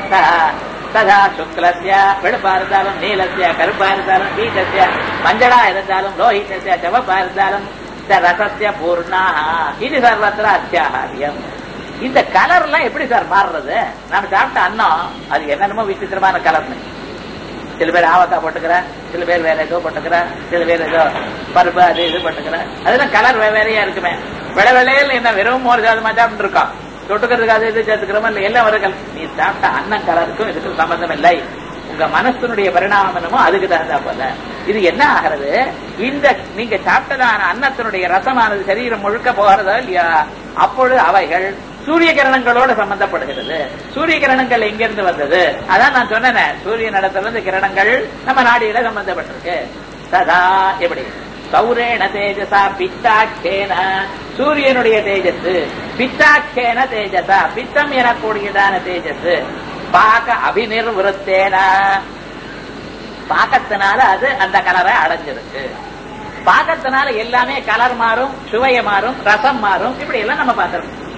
ததா சுக்லசிய வெளுப்பா இருந்தாலும் நீலசிய கருப்பா இருந்தாலும் பீஜசிய மஞ்சளா இருந்தாலும் லோஹிதசிய செவப்பா இருந்தாலும் ரசசிய பூர்ணா இது சர்வத்திர அத்தியாகாரியம் இந்த கலர் எல்லாம் எப்படி சார் மாறுறது நம்ம சாப்பிட்ட அன்னம் அது என்னென்னமோ விசித்திரமான கலர்னு சில பேர் ஆவக்காய் போட்டுக்கிறேன் சில பேர் வேற ஏதோ போட்டுக்கிறேன் சில பேர் ஏதோ பருப்பு அது இது போட்டுக்கிறேன் அதெல்லாம் கலர் வேறையா இருக்குமே வெள வெளையில் என்ன வெறும் மோர் சாதமா சாப்பிட்டு இருக்கோம் தொட்டுக்கிறதுக்கு அது இது சேர்த்துக்கிறோமா இல்லை எல்லாம் வர நீ சாப்பிட்ட அன்னம் கலருக்கும் இதுக்கும் சம்பந்தம் இல்லை உங்க மனசனுடைய பரிணாமம் என்னமோ அதுக்கு தகுந்தா போல இது என்ன ஆகிறது இந்த நீங்க சாப்பிட்டதான அன்னத்தினுடைய ரசமானது சரீரம் முழுக்க போகிறதா இல்லையா அப்பொழுது அவைகள் சூரிய கிரணங்களோட சம்பந்தப்படுகிறது சூரிய கிரணங்கள் எங்கிருந்து வந்தது அதான் நான் சொன்னேன் சூரிய நடத்திலிருந்து கிரணங்கள் நம்ம நாடியில சம்பந்தப்பட்டிருக்கு சதா எப்படி சௌரேண தேஜசா பித்தாட்சேன சூரியனுடைய தேஜஸ் பித்தாட்சேன தேஜசா பித்தம் எனக்கூடியதான தேஜஸ் பாக அபிநிர்வருத்தேன பாக்கத்தினால அது அந்த கலரை அடைஞ்சிருக்கு பாக்கத்தினால எல்லாமே கலர் மாறும் சுவைய மாறும் ரசம் மாறும் இப்படி எல்லாம் நம்ம பார்த்திருக்கோம்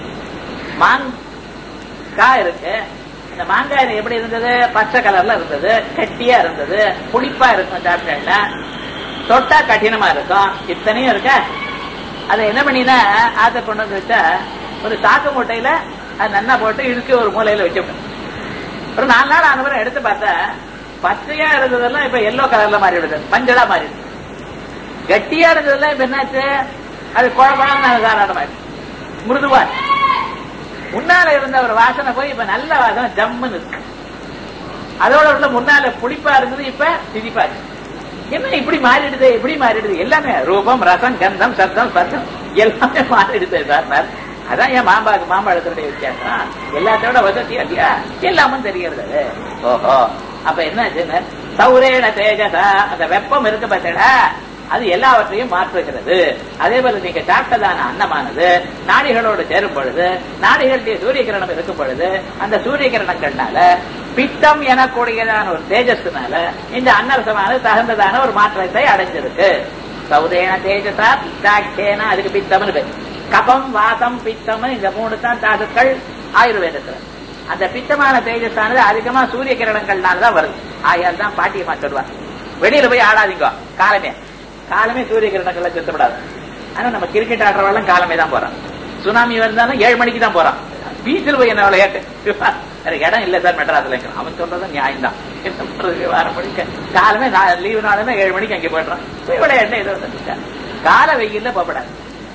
மாங்காய் இருக்கு இந்த மாங்காய் எப்படி இருந்தது பச்சை கலர்ல இருந்தது கெட்டியா இருந்தது புளிப்பா இருக்கும் சாப்பிட்டா தொட்டா கடினமா இருக்கும் இத்தனையும் இருக்க அதை என்ன பண்ணினா ஆத்த கொண்டு வந்து வச்சா ஒரு சாக்கு மூட்டையில அது நன்னா போட்டு இழுத்து ஒரு மூலையில வச்சுப்பேன் ஒரு நாலு நாள் அனுபவம் எடுத்து பார்த்தா பச்சையா இருந்ததெல்லாம் இப்ப எல்லோ கலர்ல மாறிடுது மஞ்சளா மாறிடுது கட்டியா இருந்ததெல்லாம் இப்ப என்னாச்சு அது குழப்பம் சாராட்டமா மிருதுவா இருக்கு. முன்னால இருந்த ஒரு வாசனை போய் இப்ப நல்ல வாசனை ஜம்முன்னு இருக்கு அதோட உள்ள முன்னால புளிப்பா இருந்தது இப்ப சிரிப்பா இருக்கு என்ன இப்படி மாறிடுது இப்படி மாறிடுது எல்லாமே ரூபம் ரசம் கந்தம் சத்தம் ஸ்பர்சம் எல்லாமே மாறிடுது சார் அதான் என் மாம்பாக்கு மாம்பழத்தினுடைய வித்தியாசம் எல்லாத்தோட வசதி இல்லையா எல்லாமும் தெரிகிறது அது. ஓஹோ அப்ப என்ன சௌரேன தேஜசா அந்த வெப்பம் இருக்கு பார்த்தடா அது எல்லாவற்றையும் மாற்றுகிறது அதே போல நீங்க சாப்பிட்டதான அன்னமானது நாடிகளோடு சேரும் பொழுது நாடிகளுடைய சூரிய கிரணம் இருக்கும் பொழுது அந்த சூரிய கிரணங்கள்னால பித்தம் எனக்கூடியதான ஒரு தேஜஸ்னால இந்த அன்னரசமானது தகுந்ததான ஒரு மாற்றத்தை அடைஞ்சிருக்கு சௌதேன தேஜசா பித்தாக்கேன அதுக்கு பித்தம்னு பேர் கபம் வாசம் பித்தம் இந்த மூணு தான் தாதுக்கள் ஆயுர்வேதத்துல அந்த பித்தமான தேஜஸானது அதிகமா சூரிய கிரணங்கள்னால தான் வருது ஆயால் தான் பாட்டியமா சொல்லுவாங்க வெளியில போய் ஆடாதீங்க காலமே காலமே சூரிய கிரணங்கள்ல சுத்தப்படாது ஆனா நம்ம கிரிக்கெட் ஆடுறவெல்லாம் காலமே தான் போறான் சுனாமி வந்தாலும் ஏழு மணிக்கு தான் போறான் பீச்சில் போய் என்ன விளையாட்டு வேற இடம் இல்ல சார் மெட்ராஸ்ல அவன் சொல்றது நியாயம் தான் என்ன பண்றது வாரம் மணிக்கு காலமே லீவு நாளுமே ஏழு மணிக்கு அங்கே போயிடுறான் போய் விளையாட்டு ஏதோ வந்துட்டா. கால வெயில்ல போகப்படாது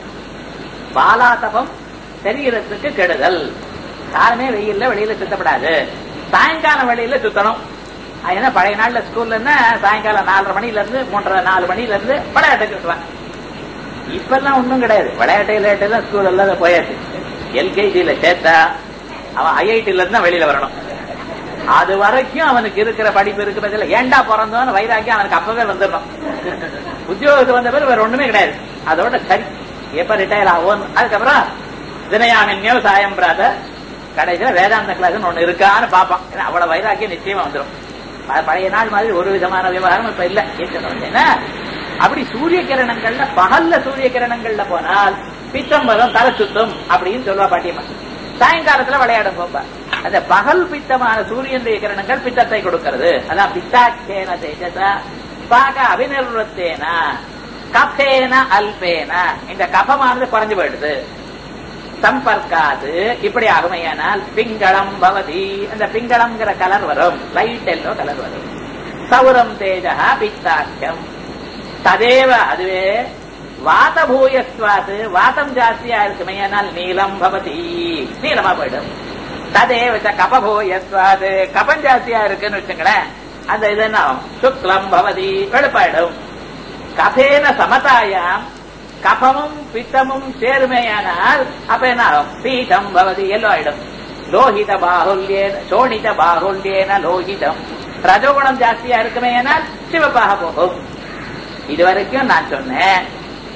பாலாதபம் சரீரத்துக்கு கெடுதல் காலமே வெயில்ல வெளியில சுத்தப்படாது சாயங்காலம் வெளியில சுத்தணும் அது என்ன பழைய நாள்ல ஸ்கூல்ல இருந்தா சாயங்காலம் நாலரை மணில இருந்து மூன்றரை நாலு மணில இருந்து விளையாட்டுக்கு விட்டுருவாங்க இப்பெல்லாம் ஒண்ணும் கிடையாது விளையாட்டு விளையாட்டு தான் ஸ்கூல் எல்லாம் போயாச்சு எல்கேஜில சேர்த்தா அவன் ஐஐடில இருந்து தான் வெளியில வரணும் அது வரைக்கும் அவனுக்கு இருக்கிற படிப்பு இருக்கிற பட்சத்துல ஏண்டா பிறந்தவன் வைராக்கியம் அவனுக்கு அப்பவே வந்துடணும் உத்தியோகத்துக்கு வந்த பிறகு வேற ஒண்ணுமே கிடையாது அதோட சரி எப்ப ரிட்டையர் ஆகும் அதுக்கப்புறம் தினயாமின் விவசாயம் பிராதர் கடைசியில வேதாந்த கிளாஸ் ஒண்ணு இருக்கான்னு பாப்பான் ஏன்னா அவ்வளவு வைராக்கியம் நிச்சயமா வந்துடும் ப- பழைய நாள் மாதிரி ஒரு விதமான விவகாரம் இப்ப இல்ல ஏற்கனவே என்ன அப்படி சூரிய கிரணங்கள்ல பகல்ல சூரிய கிரணங்கள்ல போனால் பித்தம் வரும் தலை சுத்தம் அப்படின்னு சொல்லுவா பாட்டியம்மா சாயங்காலத்துல விளையாடும் போப்பா அந்த பகல் பித்தமான சூரியனுடைய கிரணங்கள் பித்தத்தை கொடுக்கிறது அதான் பித்தாக்கேன தேஜசா பாக அபிநிர்வத்தேன கபேன அல்பேன இந்த கபமானது குறைஞ்சு போயிடுது சம்பர்க்காது இப்படி ஆகுமையானால் பிங்களம் பவதி அந்த பிங்களம்ங்கிற கலர் வரும் லைட் எல்லோ கலர் வரும் சௌரம் தேஜா பித்தாக்கியம் ததேவ அதுவே வாத பூயஸ்வாது வாதம் ஜாஸ்தியா இருக்குமையானால் நீலம் பவதி நீளமா போயிடும் ததேவ ச கபபூயஸ்வாது கபம் ஜாஸ்தியா இருக்குன்னு வச்சுங்களேன் அந்த இது என்ன ஆகும்? சுக்லம் பவதி வெளுப்பாயிடும் கபேன சமதாயாம் கபமும் பித்தமும் சேருமேயானால் அப்ப என்ன ஆகும் பீதம் பவதி எல்லோ ஆயிடும் லோகித பாகுல்யேன சோனித பாகுல்யேன லோகிதம் ரஜோகுணம் ஜாஸ்தியா இருக்குமேயானால் சிவப்பாக போகும் இதுவரைக்கும் நான் சொன்னேன்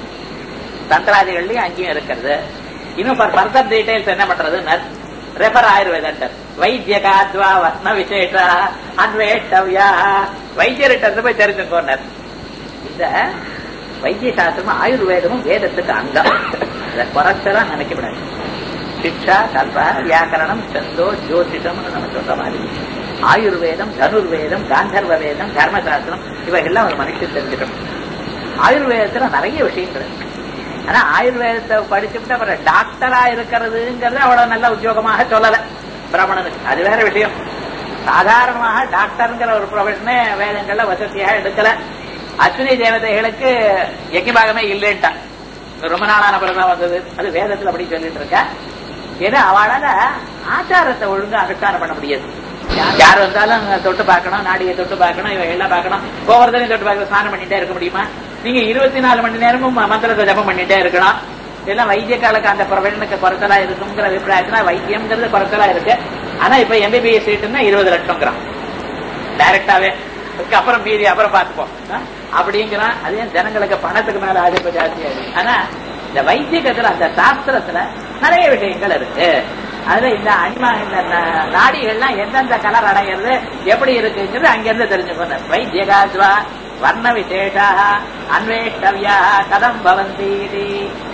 தந்திராதிகள்லயும் அங்கேயும் இருக்கிறது இன்னும் ஃபர்தர் டீடைல்ஸ் என்ன பண்றது ரெஃபர் ஆயுர்வேதன்டர் வைத்தியகாத்வா வர்ண விசேஷ அன்வேஷ்டவ்யா வைத்தியர்கிட்ட போய் தெரிஞ்சுக்கோனர் இந்த வைத்திய சாஸ்திரமும் ஆயுர்வேதமும் வேதத்துக்கு அங்கம் இதை குறைச்சலா நினைக்கப்படாது சிக்ஷா கல்பா வியாக்கரணம் சந்தோ ஜோதிடம்னு நம்ம சொல்ற மாதிரி ஆயுர்வேதம் தனுர்வேதம் காந்தர்வ வேதம் கர்மசாஸ்திரம் இவைகள்லாம் ஒரு மனுஷன் தெரிஞ்சுக்கணும் ஆயுர்வேதத்துல நிறைய விஷயங்கள் இருக்கு ஆனா ஆயுர்வேதத்தை படிச்சுட்டு அப்புறம் டாக்டரா இருக்கிறதுங்கிறது அவ்வளவு நல்ல உத்தியோகமாக சொல்லல பிராமணனுக்கு அது வேற விஷயம் சாதாரணமாக டாக்டருங்கிற ஒரு ப்ரொஃபஷனே வேதங்கள்ல வசதியாக எடுக்கல அஸ்வினி தேவதைகளுக்கு யக்கிபாகமே இல்லைன்ட்டான் ரொம்ப நாளான பிறகுதான் வந்தது அது வேதத்துல அப்படி சொல்லிட்டு இருக்க ஏன்னா அவளால ஆச்சாரத்தை ஒழுங்கா அனுஷ்டானம் பண்ண முடியாது யார் வந்தாலும் தொட்டு பார்க்கணும் நாடியை தொட்டு பார்க்கணும் இவ எல்லாம் பார்க்கணும் கோவர்தனையும் தொட்டு பார்க்க ஸ்நானம் பண்ணிட்டே இருக்க முடியுமா நீங்க இருபத்தி நாலு மணி நேரமும் மந்திரத்தை ஜபம் பண்ணிட்டே இருக்கணும் இதெல்லாம் வைத்திய காலக்கு அந்த ப்ரொஃபஷனுக்கு குறைச்சலா இருக்குங்கிற அபிப்பிராயத்துல வைத்தியம்ங்கிறது குறைச்சலா இருக்கு ஆனா இப்ப எம்பிபிஎஸ் சீட்டுன்னா இருபது லட்சம்ங்கிறான் டைரக்டாவே அப்புறம் மீதி அப்புறம் பார்த்துப்போம் ஆ? அப்படிங்கிறான் அதே ஜனங்களுக்கு பணத்துக்கு மேல ஆதிப்பு ஜாஸ்தியா இருக்கு ஆனா இந்த வைத்தியகத்துல அந்த சாஸ்திரத்துல நிறைய விஷயங்கள் இருக்கு அதுல இந்த அனிமா இந்த ந- நாடிகள்லாம் எந்தெந்த கலர் அடைகிறது எப்படி இருக்குங்கிறது அங்கிருந்து தெரிஞ்சுக்கணும் வைத்தியகாத்வா வர்ண விசேஷா அன்வேஷ்டவ்யா கதம் பவந்தி இது.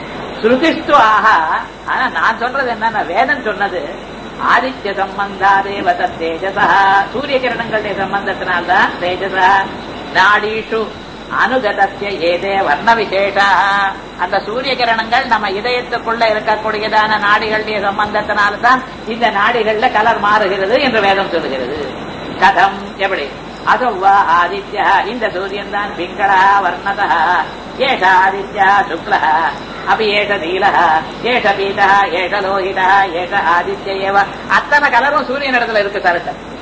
ஸ்ருதிஸ்து ஆஹா ஆனா நான் சொல்றது என்னன்னா வேதம் சொன்னது ஆதித்ய சம்பந்தாதேவ தத் தேஜசா சூரிய கிரணங்களுடைய சம்பந்தத்தினால்தான் தேஜசா நாடீஷு அனுகதத்திய ஏதே வர்ண விசேஷா அந்த சூரிய கிரணங்கள் நம்ம இதயத்துக்குள்ள இருக்கக்கூடியதான நாடிகளுடைய சம்பந்தத்தினால்தான் இந்த நாடிகள்ல கலர் மாறுகிறது என்று வேதம் சொல்லுகிறது கதம் எப்படி அதுவா ஆதித்ய இந்த சூரியன் தான் பிங்களா வர்ணதா ஏஷ ஆதித்ய சுக்ல அப்படி ஏஷ நீல ஏஷ பீத ஏஷ லோகித ஏஷ ஆதித்ய ஏவ அத்தனை கலரும் சூரியன் இடத்துல இருக்கு சார்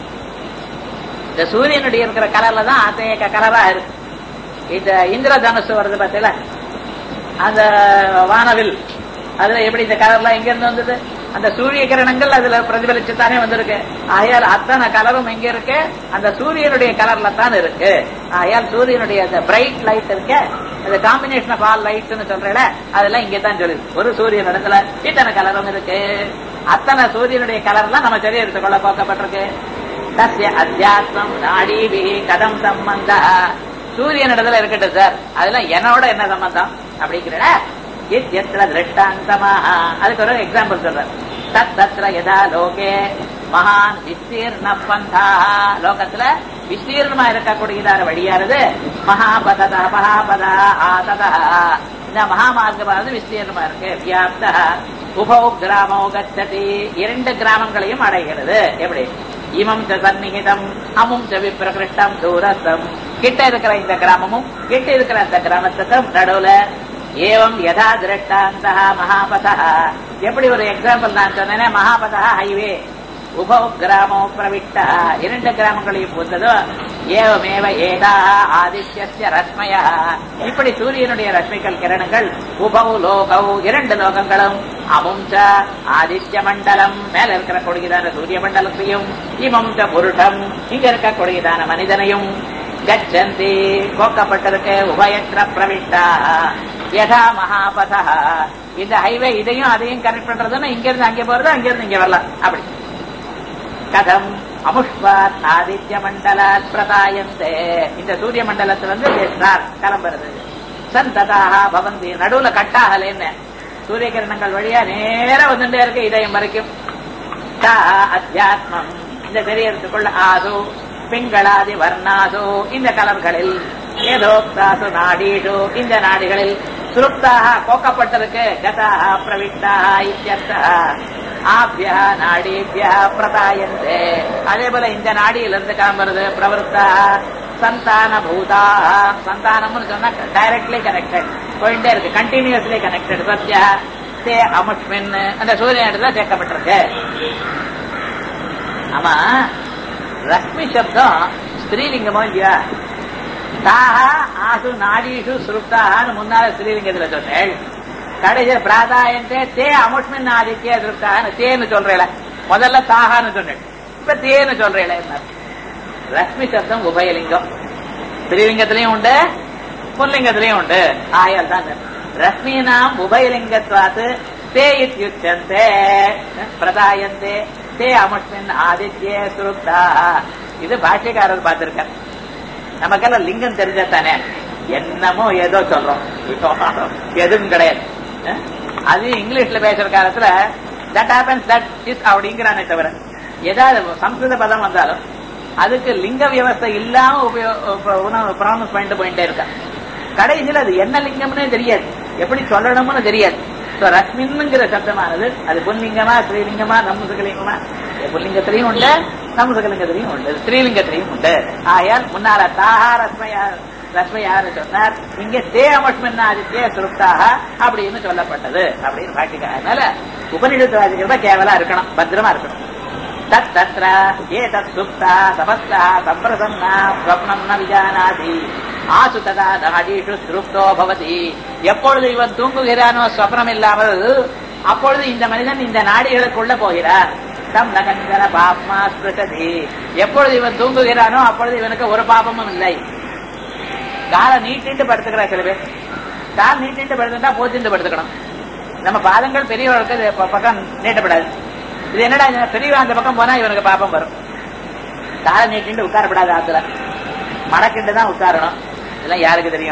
இந்த சூரியனுடைய இருக்கிற கலர்ல தான் அத்தேக கலரா இருக்கு இந்த இந்திரதனுசு வருது பார்த்தீங்களா அந்த வானவில் அதுல எப்படி இந்த கலர்லாம் எங்க இருந்து வந்தது அந்த சூரிய கிரணங்கள் அதுல பிரதிபலிச்சு தானே வந்திருக்கு ஆகையால் அத்தனை கலரும் எங்க இருக்கு அந்த சூரியனுடைய கலர்ல தான் இருக்கு ஆகையால் சூரியனுடைய அந்த பிரைட் லைட் இருக்கு அந்த காம்பினேஷன் ஆஃப் ஆல் லைட்னு சொல்றேன் அதெல்லாம் இங்கே தான் சொல்லுது ஒரு சூரியன் இடத்துல இத்தனை கலரும் இருக்கு அத்தனை சூரியனுடைய கலர்லாம் நம்ம சரீரத்துக்குள்ள போக்கப்பட்டிருக்கு தஸ்ய அத்தியாத்மம் நாடீபி கதம் சம்பந்த சூரியன் இடத்துல இருக்கட்டும் சார் அதெல்லாம் என்னோட என்ன சம்பந்தம் அப்படிங்கிற எத்திர திருஷ்டாந்தமாக அதுக்கு ஒரு எக்ஸாம்பிள் சொல்றேன் தத் தத்ர யதா லோகே மகான் விஸ்தீர்ண பந்தா லோகத்துல விஸ்தீர்ணமா இருக்கக்கூடியதான வழியானது மகாபதா மகாபதா ஆததா இந்த மகாமார்க்கமானது விஸ்தீர்ணமா இருக்கு வியாப்த உபோ கிராமோ கச்சதி இரண்டு கிராமங்களையும் அடைகிறது எப்படி இமம் ச சந்நிகிதம் அமும் ச விப்பிரகிருஷ்டம் தூரஸ்தம் கிட்ட இருக்கிற இந்த கிராமமும் கிட்ட இருக்கிற அந்த கிராமத்துக்கும் நடுவுல ஏவம் யதா திருஷ்டாந்த மகாபதா எப்படி ஒரு எக்ஸாம்பிள் நான் சொன்னேனே மகாபதா ஹைவே உபோ கிராமோ பிரவிட்ட இரண்டு கிராமங்களையும் புந்ததோ ஏவமேவ ஏதா ஆதித்ய ரஷ்மய இப்படி சூரியனுடைய ரஷ்மிகள் கிரணங்கள் உபௌ லோகௌ இரண்டு லோகங்களும் அமும் ச ஆதித்ய மண்டலம் மேல இருக்கிற கொடியதான சூரிய மண்டலத்தையும் இமம் ச புருஷம் இங்க இருக்க கொடியதான மனிதனையும் கச்சந்தி கோக்கப்பட்டிருக்கு உபயற்ற பிரவிட்டா யதா மகாபதா இந்த ஹைவே இதையும் அதையும் கனெக்ட் பண்றதுன்னா இங்க இருந்து அங்கே போறது அங்க இருந்து இங்க வரலாம் அப்படி கதம் அமுஷ்வாத் ஆதித்ய மண்டலாத் பிரதாயந்தே இந்த சூரிய மண்டலத்திலிருந்து ஸ்டார் கிளம்புறது சந்ததாக பவந்தி நடுவுல கட்டாகலேன்னு சூரிய கிரணங்கள் வழியா நேரா வந்துட்டே இருக்கு இதயம் வரைக்கும் தா அத்தியாத்மம் இந்த சரீரத்துக்குள்ள ஆசு பிங்களாதி வர்ணாசு இந்த கலர்களில் ஏதோக்தாசு நாடீஷு இந்த நாடிகளில் சுருப்தாக கோக்கப்பட்டிருக்கு கதாக பிரவிட்டாக இத்தியர்த்தா ஆபியா நாடிபியா பிரதாயந்தே அதே போல இந்த நாடியிலிருந்து கிளம்புறது பிரவருத்தா சந்தான பூதா சந்தானம்னு சொன்னா டைரக்ட்லி கனெக்டட் போயிட்டே இருக்கு கண்டினியூஸ்லி கனெக்டட் சத்யா தே அமுஷ்மின் அந்த சூரியன் இடத்துல சேர்க்கப்பட்டிருக்கு ஆமா ரஷ்மி சப்தம் ஸ்திரீலிங்கமோ இல்லையா தாஹ ஆசு நாடீஷு சுருப்தான்னு முன்னால ஸ்ரீலிங்கத்துல சொன்னேன் கடைசி பிராதாயந்தே தே அமுஷ்மின் ஆதித்ய சுருப்தான்னு தேன்னு சொல்றேன் முதல்ல தாகான்னு சொன்னேன் இப்ப தேன்னு சொல்றேன் என்ன ரஷ்மி சப்தம் உபயலிங்கம் ஸ்ரீலிங்கத்திலையும் உண்டு புல்லிங்கத்திலையும் உண்டு ஆயால் தான் ரஷ்மீனாம் உபயலிங்கத்வாத்து தே இத்யுச்சந்தே பிரதாயந்தே தே அமுஷ்மின் ஆதித்யே சுருப்தா இது பாஷ்யக்காரர் பார்த்திருக்கார் நமக்கெல்லாம் லிங்கம் தெரிஞ்சா தானே என்னமோ ஏதோ சொல்றோம் எதுவும் கிடையாது அது இங்கிலீஷ்ல பேசுற காலத்துல தட் ஹேப்பன்ஸ் தட் இஸ் அப்படிங்கிறானே தவிர ஏதாவது சம்ஸ்கிருத பதம் வந்தாலும் அதுக்கு லிங்க வியவஸ்தை இல்லாம ப்ரானஸ் பண்ணிட்டு போயிட்டே இருக்கா கடைசியில் அது என்ன லிங்கம்னே தெரியாது எப்படி சொல்லணும்னு தெரியாது ரஷ்மின்ங்கிற சப்தமானது அது புல்லிங்கமா ஸ்ரீலிங்கமா நம்சுகலிங்கமா புல்லிங்கத்திலையும் உண்டு நம்சுகலிங்கத்திலையும் உண்டு ஸ்ரீலிங்கத்திலையும் உண்டு ஆயால் முன்னால தாஹா ரஸ்மயா ரஸ்மையாரு சொன்னார் இங்க தே அமஷ்மின் ஆதித்ய சுருப்தாக அப்படின்னு சொல்லப்பட்டது அப்படின்னு பாட்டிக்க அதனால உபநிடத்து வாசிக்கிறதா கேவலா இருக்கணும் பத்திரமா இருக்கணும் தத் தத்ர ஏ தத் சுப்தா தபஸ்தா சம்பிரசன்னா ஸ்வப்னம் ந விஜானாதி ஆசு ததா நாடீஷு சுருப்தோ பவதி எப்பொழுது இவன் தூங்குகிறானோ ஸ்வப்னம் இல்லாமல் அப்பொழுது இந்த மனிதன் இந்த நாடிகளுக்குள்ள போகிறார் தம் நகஞ்சன பாப்மா ஸ்பிருஷதி எப்பொழுது இவன் தூங்குகிறானோ அப்பொழுது இவனுக்கு ஒரு பாபமும் இல்லை காலை நீட்டிட்டு படுத்துக்கிறா சில பேர் கால் நீட்டிட்டு படுத்துட்டா போச்சுட்டு படுத்துக்கணும் நம்ம பாதங்கள் பெரியவர்களுக்கு பக்கம் நீட்டப்படாது இது என்னடா பெரியவன் அந்த பக்கம் போனா இவனுக்கு பாப்பம் வரும் காலை நீட்டிட்டு உட்காரப்படாது ஆத்துல மடக்கிட்டு தான் உட்காரணும் இதெல்லாம் யாருக்கு தெரியும்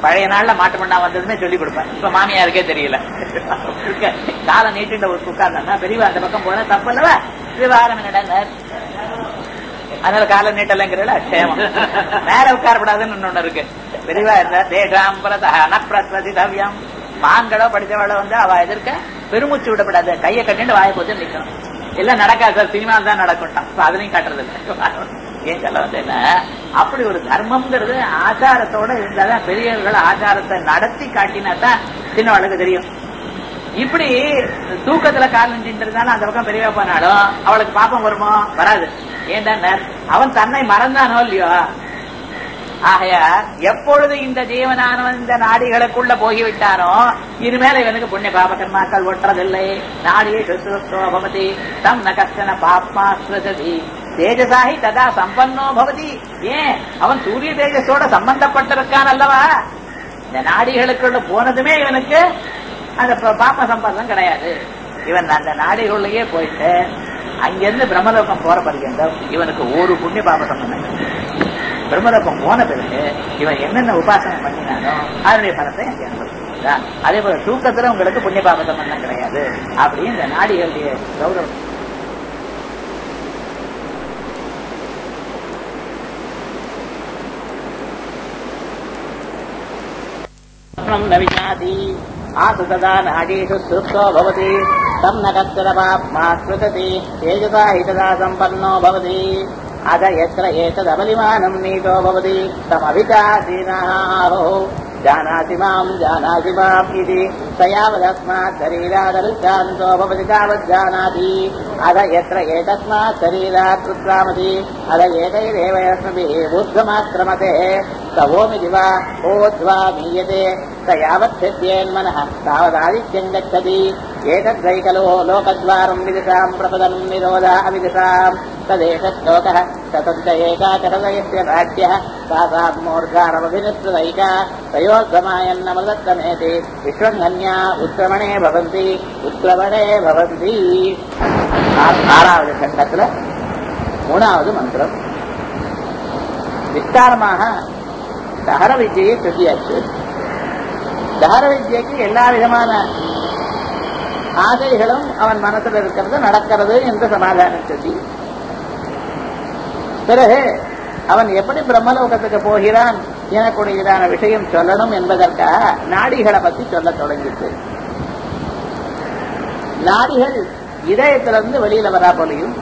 பழைய நாள்ல மாட்டு மண்ணா வந்ததுமே சொல்லி கொடுப்பேன் இப்ப மாமியாருக்கே தெரியல காலை நீட்டிட்ட ஒரு உட்கார்ந்தா பெரியவா அந்த பக்கம் போனா தப்பு இல்லவா விவகாரம் என்னடா அதனால கால நீட்டலங்கிறதுல க்ஷேமம் மேல உட்காரப்படாதுன்னு ஒண்ணு இருக்கு பெரியவா இருந்தா தேஷாம் பிரதஹன பிரதிதவ்யம் மான்களோ படிச்சவளோ வந்து அவ எதிர்க்க பெருமூச்சு விடப்படாது கையை கட்டிட்டு வாயை போட்டு நிக்கணும் எல்லாம் நடக்காது சார் சினிமா தான் நடக்கட்டும் இப்ப அதுலயும் காட்டுறது இல்லை ஏன் சொல்ல வந்து என்ன அப்படி ஒரு தர்மம்ங்கிறது ஆச்சாரத்தோட இருந்தாதான் பெரியவர்கள் ஆச்சாரத்தை நடத்தி காட்டினா தான் சின்னவளுக்கு தெரியும் இப்படி தூக்கத்துல கால் நின்றுட்டு இருந்தாலும் அந்த பக்கம் பெரியவா போனாலும் அவளுக்கு பாப்பம் வருமோ வராது ஏன்டா அவன் தன்னை மறந்தானோ இல்லையோ ஆகையா எப்பொழுது இந்த ஜீவனானவன் இந்த நாடிகளுக்குள்ள போகிவிட்டானோ இனிமேல இவனுக்கு புண்ணிய பாபகர்மாக்கள் ஒட்டுறதில்லை நாடியை சுசுரோ பவதி தம் ந கஷ்டன பாப்மா ஸ்ருததி தேஜசாகி ததா சம்பன்னோ பவதி ஏன் அவன் சூரிய தேஜஸோட சம்பந்தப்பட்டிருக்கான் அல்லவா இந்த நாடிகளுக்குள்ள போனதுமே இவனுக்கு அந்த பாப்ப சம்பந்தம் கிடையாது இவன் அந்த நாடிகளுள்ளேயே போயிட்டு அங்கிருந்து பிரம்மலோகம் போற பர்யந்தம் இவனுக்கு ஒரு புண்ணிய பாப சம்பந்தம் பிரம்மலோகம் போன பிறகு இவன் என்னென்ன உபாசனை பண்ணினானோ அதனுடைய பலத்தை அங்கே அனுபவிக்கிறான் அதே போல தூக்கத்துல உங்களுக்கு புண்ணிய பாப சம்பந்தம் கிடையாது அப்படின்னு இந்த நாடிகளுடைய கௌரவம் न विजाति आसु तदा नाडीषु सुप्तो भवति तं न कश्चनपाप्मा स्मृतति तेजसा हि तदा सम्पन्नो भवति अध यत्र एतदबलिमानम् नीतो भवति तमभिचासीनाः आहुः जानाति माम् जानाति माम् इति स यावदस्मात् शरीरादरुचान्तो भवति तावज्जानाति अध यत्र एतस्मात् शरीरात् उत्क्रामति अध एतैरेव यस्मभिः ऊर्ध्वमाक्रमते स ओमिति वा ओध्वा मीयते स यावत् सिद्ध्येन्मनः तावदादित्यम् गच्छति एतद्वै खलु लोकद्वारम् विदिशाम् प्रपदम् निरोध अविदिशाम् तदेतश्लोकः ततञ्च एकाचरदयस्य भाग्यः तासात्मूर्धारमभिनिसृतैका तयोर्गमायन्नमृदत्तमेति विश्वङ्गन्या उत्क्रमणे भवन्ति उत्क्रमणे भवन्ति ஆறாவது கண்டத்துல மூணாவது மந்திரம் விஸ்தாரமாக தகர வித்யை சொல்லியாச்சு தகர வித்யக்கு எல்லா விதமான ஆசைகளும் அவன் மனசுல இருக்கிறது நடக்கிறது என்று சமாதானம் சொல்லி பிறகு அவன் எப்படி பிரம்மலோகத்துக்கு போகிறான் எனக்கூடியதான விஷயம் சொல்லணும் என்பதற்காக நாடிகளை பத்தி சொல்ல தொடங்கிட்டு நாடிகள் இதயத்திலிருந்து வெளியில வரா போலையும்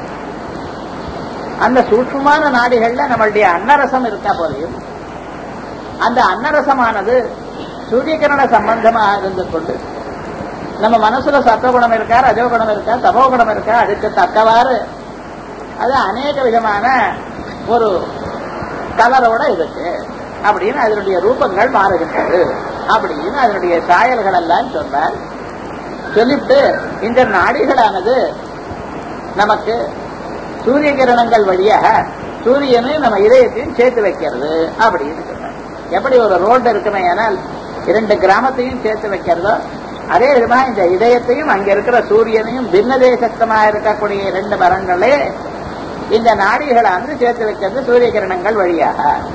அந்த சூட்சமான நாடிகள்ல நம்மளுடைய அன்னரசம் இருக்கா போலையும் அந்த அன்னரசமானது சூரியகிரண சம்பந்தமாக இருந்து கொண்டு நம்ம மனசுல சத்தகுணம் இருக்கா ரஜோகுணம் இருக்கா தபோகுணம் இருக்கா அதுக்கு தக்கவாறு அது அநேக விதமான ஒரு கலரோட இருக்கு அப்படின்னு அதனுடைய ரூபங்கள் மாறுகின்றது அப்படின்னு அதனுடைய சாயல்கள் எல்லாம் சொன்னார் சொல்லிட்டு இந்த நாடிகளானது நமக்கு சூரிய கிரணங்கள் வழியாக சூரியனை நம்ம இதயத்தையும் சேர்த்து வைக்கிறது அப்படின்னு சொன்னார் எப்படி ஒரு ரோடு இருக்குமே ஆனால் இரண்டு கிராமத்தையும் சேர்த்து வைக்கிறதோ அதே விதமா இந்த இதயத்தையும் அங்க இருக்கிற சூரியனையும் பின்ன தேசத்தமாக இருக்கக்கூடிய இரண்டு மரங்களே இந்த நாடிகளை வந்து சேர்த்து வைக்கிறது சூரிய கிரணங்கள் வழியாக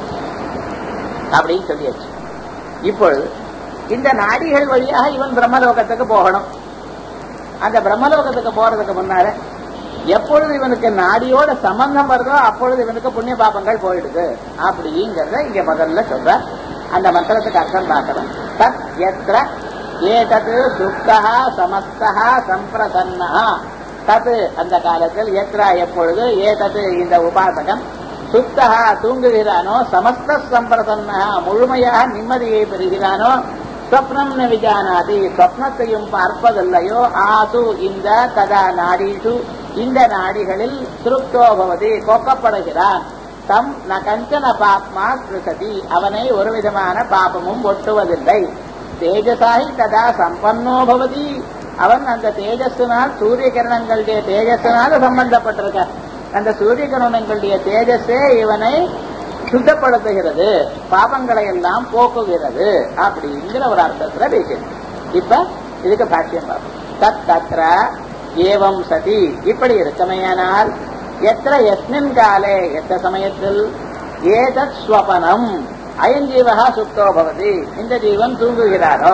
அப்படின்னு சொல்லியாச்சு இப்பொழுது இந்த நாடிகள் வழியாக இவன் பிரம்மலோகத்துக்கு போகணும் அந்த பிரம்மலோகத்துக்கு போறதுக்கு முன்னால எப்பொழுது இவனுக்கு நாடியோட சம்பந்தம் வருதோ அப்பொழுது இவனுக்கு புண்ணிய பாபங்கள் போயிடுது அப்படிங்கிறத இங்க முதல்ல சொல்ற அந்த மந்திரத்துக்கு அர்த்தம் பார்க்கணும் தத் எத்திர ஏதது துக்கா சமஸ்தா சம்பிரசன்னா தது அந்த காலத்தில் எத்ரா எப்பொழுது ஏதது இந்த உபாசகன் சுத்தகா தூங்குகிறானோ சமஸ்த சம்பிரசன்னா முழுமையாக நிம்மதியை பெறுகிறானோ ஸ்வப்னம் விஜானாதி ஸ்வப்னத்தையும் பார்ப்பதில்லையோ ஆசு இந்த ததா நாடீஷு இந்த நாடிகளில் திருப்தோ பவதி கொக்கப்படுகிறான் தம் ந கஞ்சன பாப்மா ஸ்ருசதி அவனை ஒரு விதமான பாபமும் ஒட்டுவதில்லை தேஜசாகி ததா சம்பன்னோ பவதி அவன் அந்த தேஜஸ்னால் சூரிய கிரணங்களுடைய தேஜஸ்னால சம்பந்தப்பட்டிருக்க அந்த சூரிய கிரணங்களுடைய தேஜஸே இவனை சுத்தப்படுத்துகிறது பாபங்களை எல்லாம் போக்குகிறது அப்படிங்கிற ஒரு அர்த்தத்துல பேசுது இப்ப இதுக்கு பாஷ்யம் பார்ப்போம் தத் தத்ர ஏவம் சதி இப்படி இருக்கமையானால் எത്ര எஸ்மின் காலே எத்த சமயத்தில் ஏதத் ஸ்வபனம் அயஞ்சீவகா சுப்தோ பவதி இந்த ஜீவன் தூங்குகிறாரோ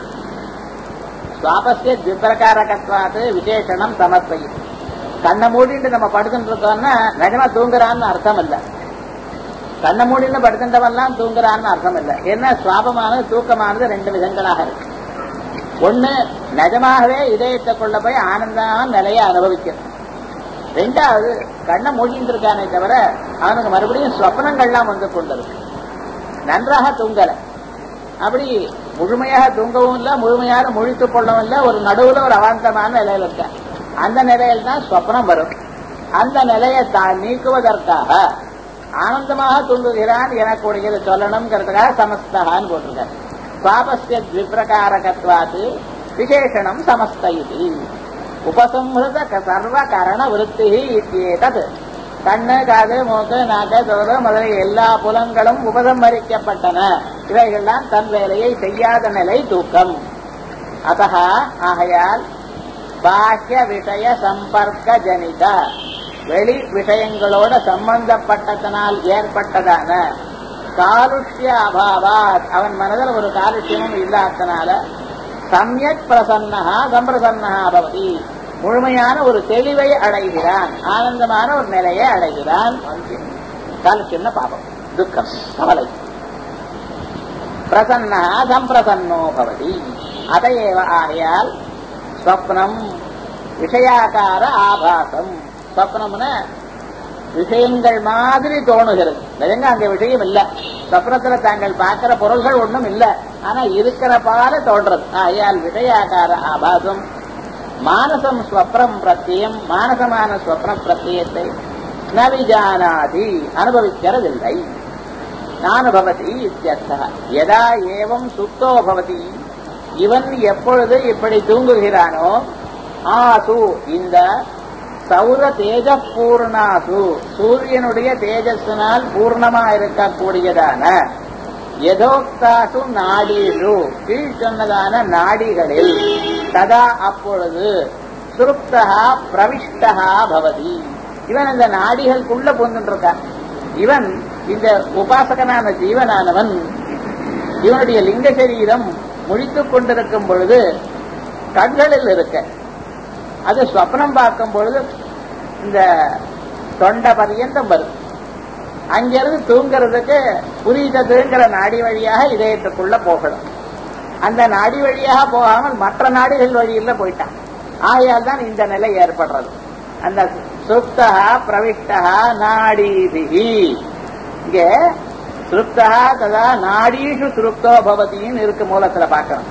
சுவாபஸ்ய திப்பிரகாரகத்வாத்து விசேஷனம் சமர்ப்பயிது கண்ணை மூடிட்டு நம்ம படுத்துட்டு இருக்கோம்னா நிஜமா தூங்குறான்னு அர்த்தம் இல்ல கண்ணை மூடிட்டு படுத்துட்டவெல்லாம் தூங்குறான்னு அர்த்தம் இல்ல ஏன்னா சுவாபமானது தூக்கமானது ரெண்டு விதங்களாக இருக்கு ஒண்ணு நிஜமாகவே இதயத்தை கொள்ள போய் ஆனந்தமான நிலையை அனுபவிக்கிறது ரெண்டாவது கண்ணை மூடிட்டு இருக்கானே தவிர அவனுக்கு மறுபடியும் சொப்னங்கள்லாம் வந்து கொண்டிருக்கு நன்றாக தூங்கல அப்படி முழுமையாக தூங்கவும் இல்லை முழுமையாக முழித்துக் கொள்ளவும் இல்லை ஒரு நடுவுல ஒரு அவாந்தமான நிலையில இருக்க அந்த நிலையில் தான் சொப்னம் வரும் அந்த நிலையை தான் நீக்குவதற்காக ஆனந்தமாக தூங்குகிறான் எனக்குடையது சொல்லணுங்கிறதுக்காக சமஸ்தகான்னு போட்டிருக்காரு சுவாபஸ்ய த்விபிரகாரகத்வாத்து விசேஷணம் சமஸ்த இது உபசம்ஹிருத க- சர்வ கரண விருத்தி இத்தியேதது கண்ணு காது மூக்கு நாக்கு தோறு முதலிய எல்லா புலன்களும் உபசம்ஹரிக்கப்பட்டன இவைகள்லாம் தன் வேலையை செய்யாத நிலை தூக்கம் அத்தக ஆகையால் பாஹ்ய விஷய சம்பர்க்க ஜனித வெளி விஷயங்களோட சம்பந்தப்பட்டதனால் ஏற்பட்டதான காலுஷ்ய அபாவாத் அவன் மனதில் ஒரு காலுஷ்யமும் இல்லாதனால சமயக் பிரசன்னஹா சம்பிரசன்னஹா பவதி முழுமையான ஒரு தெளிவை அடைகிறான் ஆனந்தமான ஒரு நிலையை அடைகிறான் காலுஷ்யம்னா பாபம் துக்கம் கவலை பிரசன்னா சம்பிரசன்னோ பவதி அதையேவ ஆகையால் ஸ்வப்னம் விஷயாக்கார ஆபாசம் ஸ்வப்னம்னு விஷயங்கள் மாதிரி தோணுகிறது நிஜங்க அந்த விஷயம் இல்ல சொப்னத்துல தாங்கள் பார்க்கிற பொருள்கள் ஒண்ணும் இல்ல ஆனா இருக்கிற பால தோன்றது ஆகையால் விஷயாக்கார ஆபாசம் மானசம் ஸ்வப்னம் பிரத்தியம் மானசமான ஸ்வப்ன பிரத்தியத்தை நவிஜானாதி அனுபவிக்கிறதில்லை நானுபவதி இத்தியர்த்தः யதா ஏவம் சுத்தோ பவதி இவன் எப்பொழுது இப்படி தூங்குகிறானோ ஆசு இந்த சௌர தேஜ பூர்ணாசு சூரியனுடைய தேஜஸினால் பூர்ணமா இருக்கக்கூடியதான யதோக்தாசு நாடீஷு கீழ் சொன்னதான நாடிகளில் ததா அப்பொழுது சுருப்தகா பிரவிஷ்டகா பவதி இவன் அந்த நாடிகளுக்குள்ள புந்துட்டு இருக்கான் இவன் இந்த உபாசகனான ஜீவனானவன் இவனுடைய லிங்க சரீரம் முழித்துக் கொண்டிருக்கும் பொழுது கண்களில் இருக்க அது ஸ்வப்னம் பார்க்கும் பொழுது இந்த தொண்டை பரியந்தம் வரும் அங்கிருந்து தூங்குறதுக்கு புரிததுங்கிற நாடி வழியாக இதயத்துக்குள்ள போகணும் அந்த நாடி வழியாக போகாமல் மற்ற நாடிகள் வழியில் போயிட்டான் ஆகையால் தான் இந்த நிலை ஏற்படுறது அந்த சுப்தா பிரவிஷ்டா நாடிபிகி இங்கே சுப்தா ததா நாடீஷு சுருப்தோ பவதின்னு இருக்கு மூலத்துல பார்க்கணும்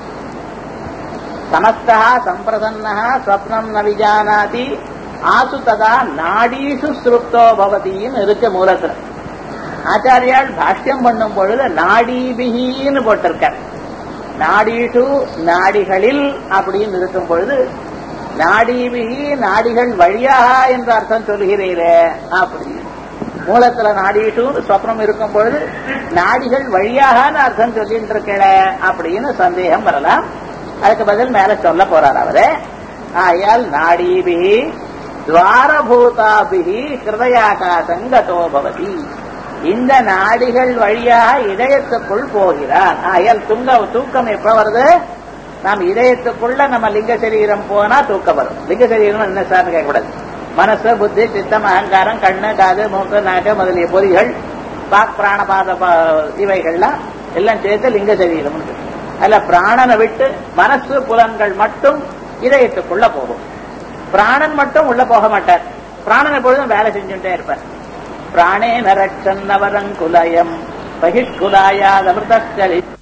சமஸ்தா சம்பிரசன்னா ஸ்வப்னம் ந விஜானாதி ஆசு ததா நாடீஷு சுருப்தோ பவதின்னு இருக்கு மூலத்துல ஆச்சாரியால் பாஷ்யம் பண்ணும் பொழுது நாடீபிகின்னு போட்டிருக்கார் நாடீஷு நாடிகளில் அப்படின்னு இருக்கும் பொழுது நாடீபிகி நாடிகள் வழியாக என்ற அர்த்தம் சொல்கிறீரே அப்படி மூலத்துல நாடீஷு சொப்னம் இருக்கும் பொழுது நாடிகள் வழியாகன்னு அர்த்தம் சொல்லிட்டு இருக்கல அப்படின்னு சந்தேகம் வரலாம் அதுக்கு பதில் மேல சொல்ல போறார் அவரு ஆயால் நாடீபிகி துவாரபூதாபிகி ஹிருதயாகாசங்கதோ பவதி இந்த நாடிகள் வழியாக இதயத்துக்குள் போகிறான் ஆயால் துங்க தூக்கம் எப்ப வருது நாம் இதயத்துக்குள்ள நம்ம லிங்க சரீரம் போனா தூக்கம் வரும் லிங்க சரீரம் என்ன சார்னு கேட்கக்கூடாது மனசு புத்தி சித்தம் அகங்காரம் கண்ணு காது மூக்கு நாக்கு முதலிய பொறிகள் பாக் பிராணபாத பா- இவைகள்லாம் எல்லாம் சேர்த்து லிங்க சரீரம் அதுல பிராணனை விட்டு மனசு புலன்கள் மட்டும் இதயத்துக்குள்ள போகும் பிராணன் மட்டும் உள்ள போக மாட்டார் பிராணன் எப்பொழுதும் வேலை செஞ்சுட்டே இருப்பார் பிராணே நரட்சன்னவரங்குலயம் பகிஷ்குலாயாதமிருதச்சலி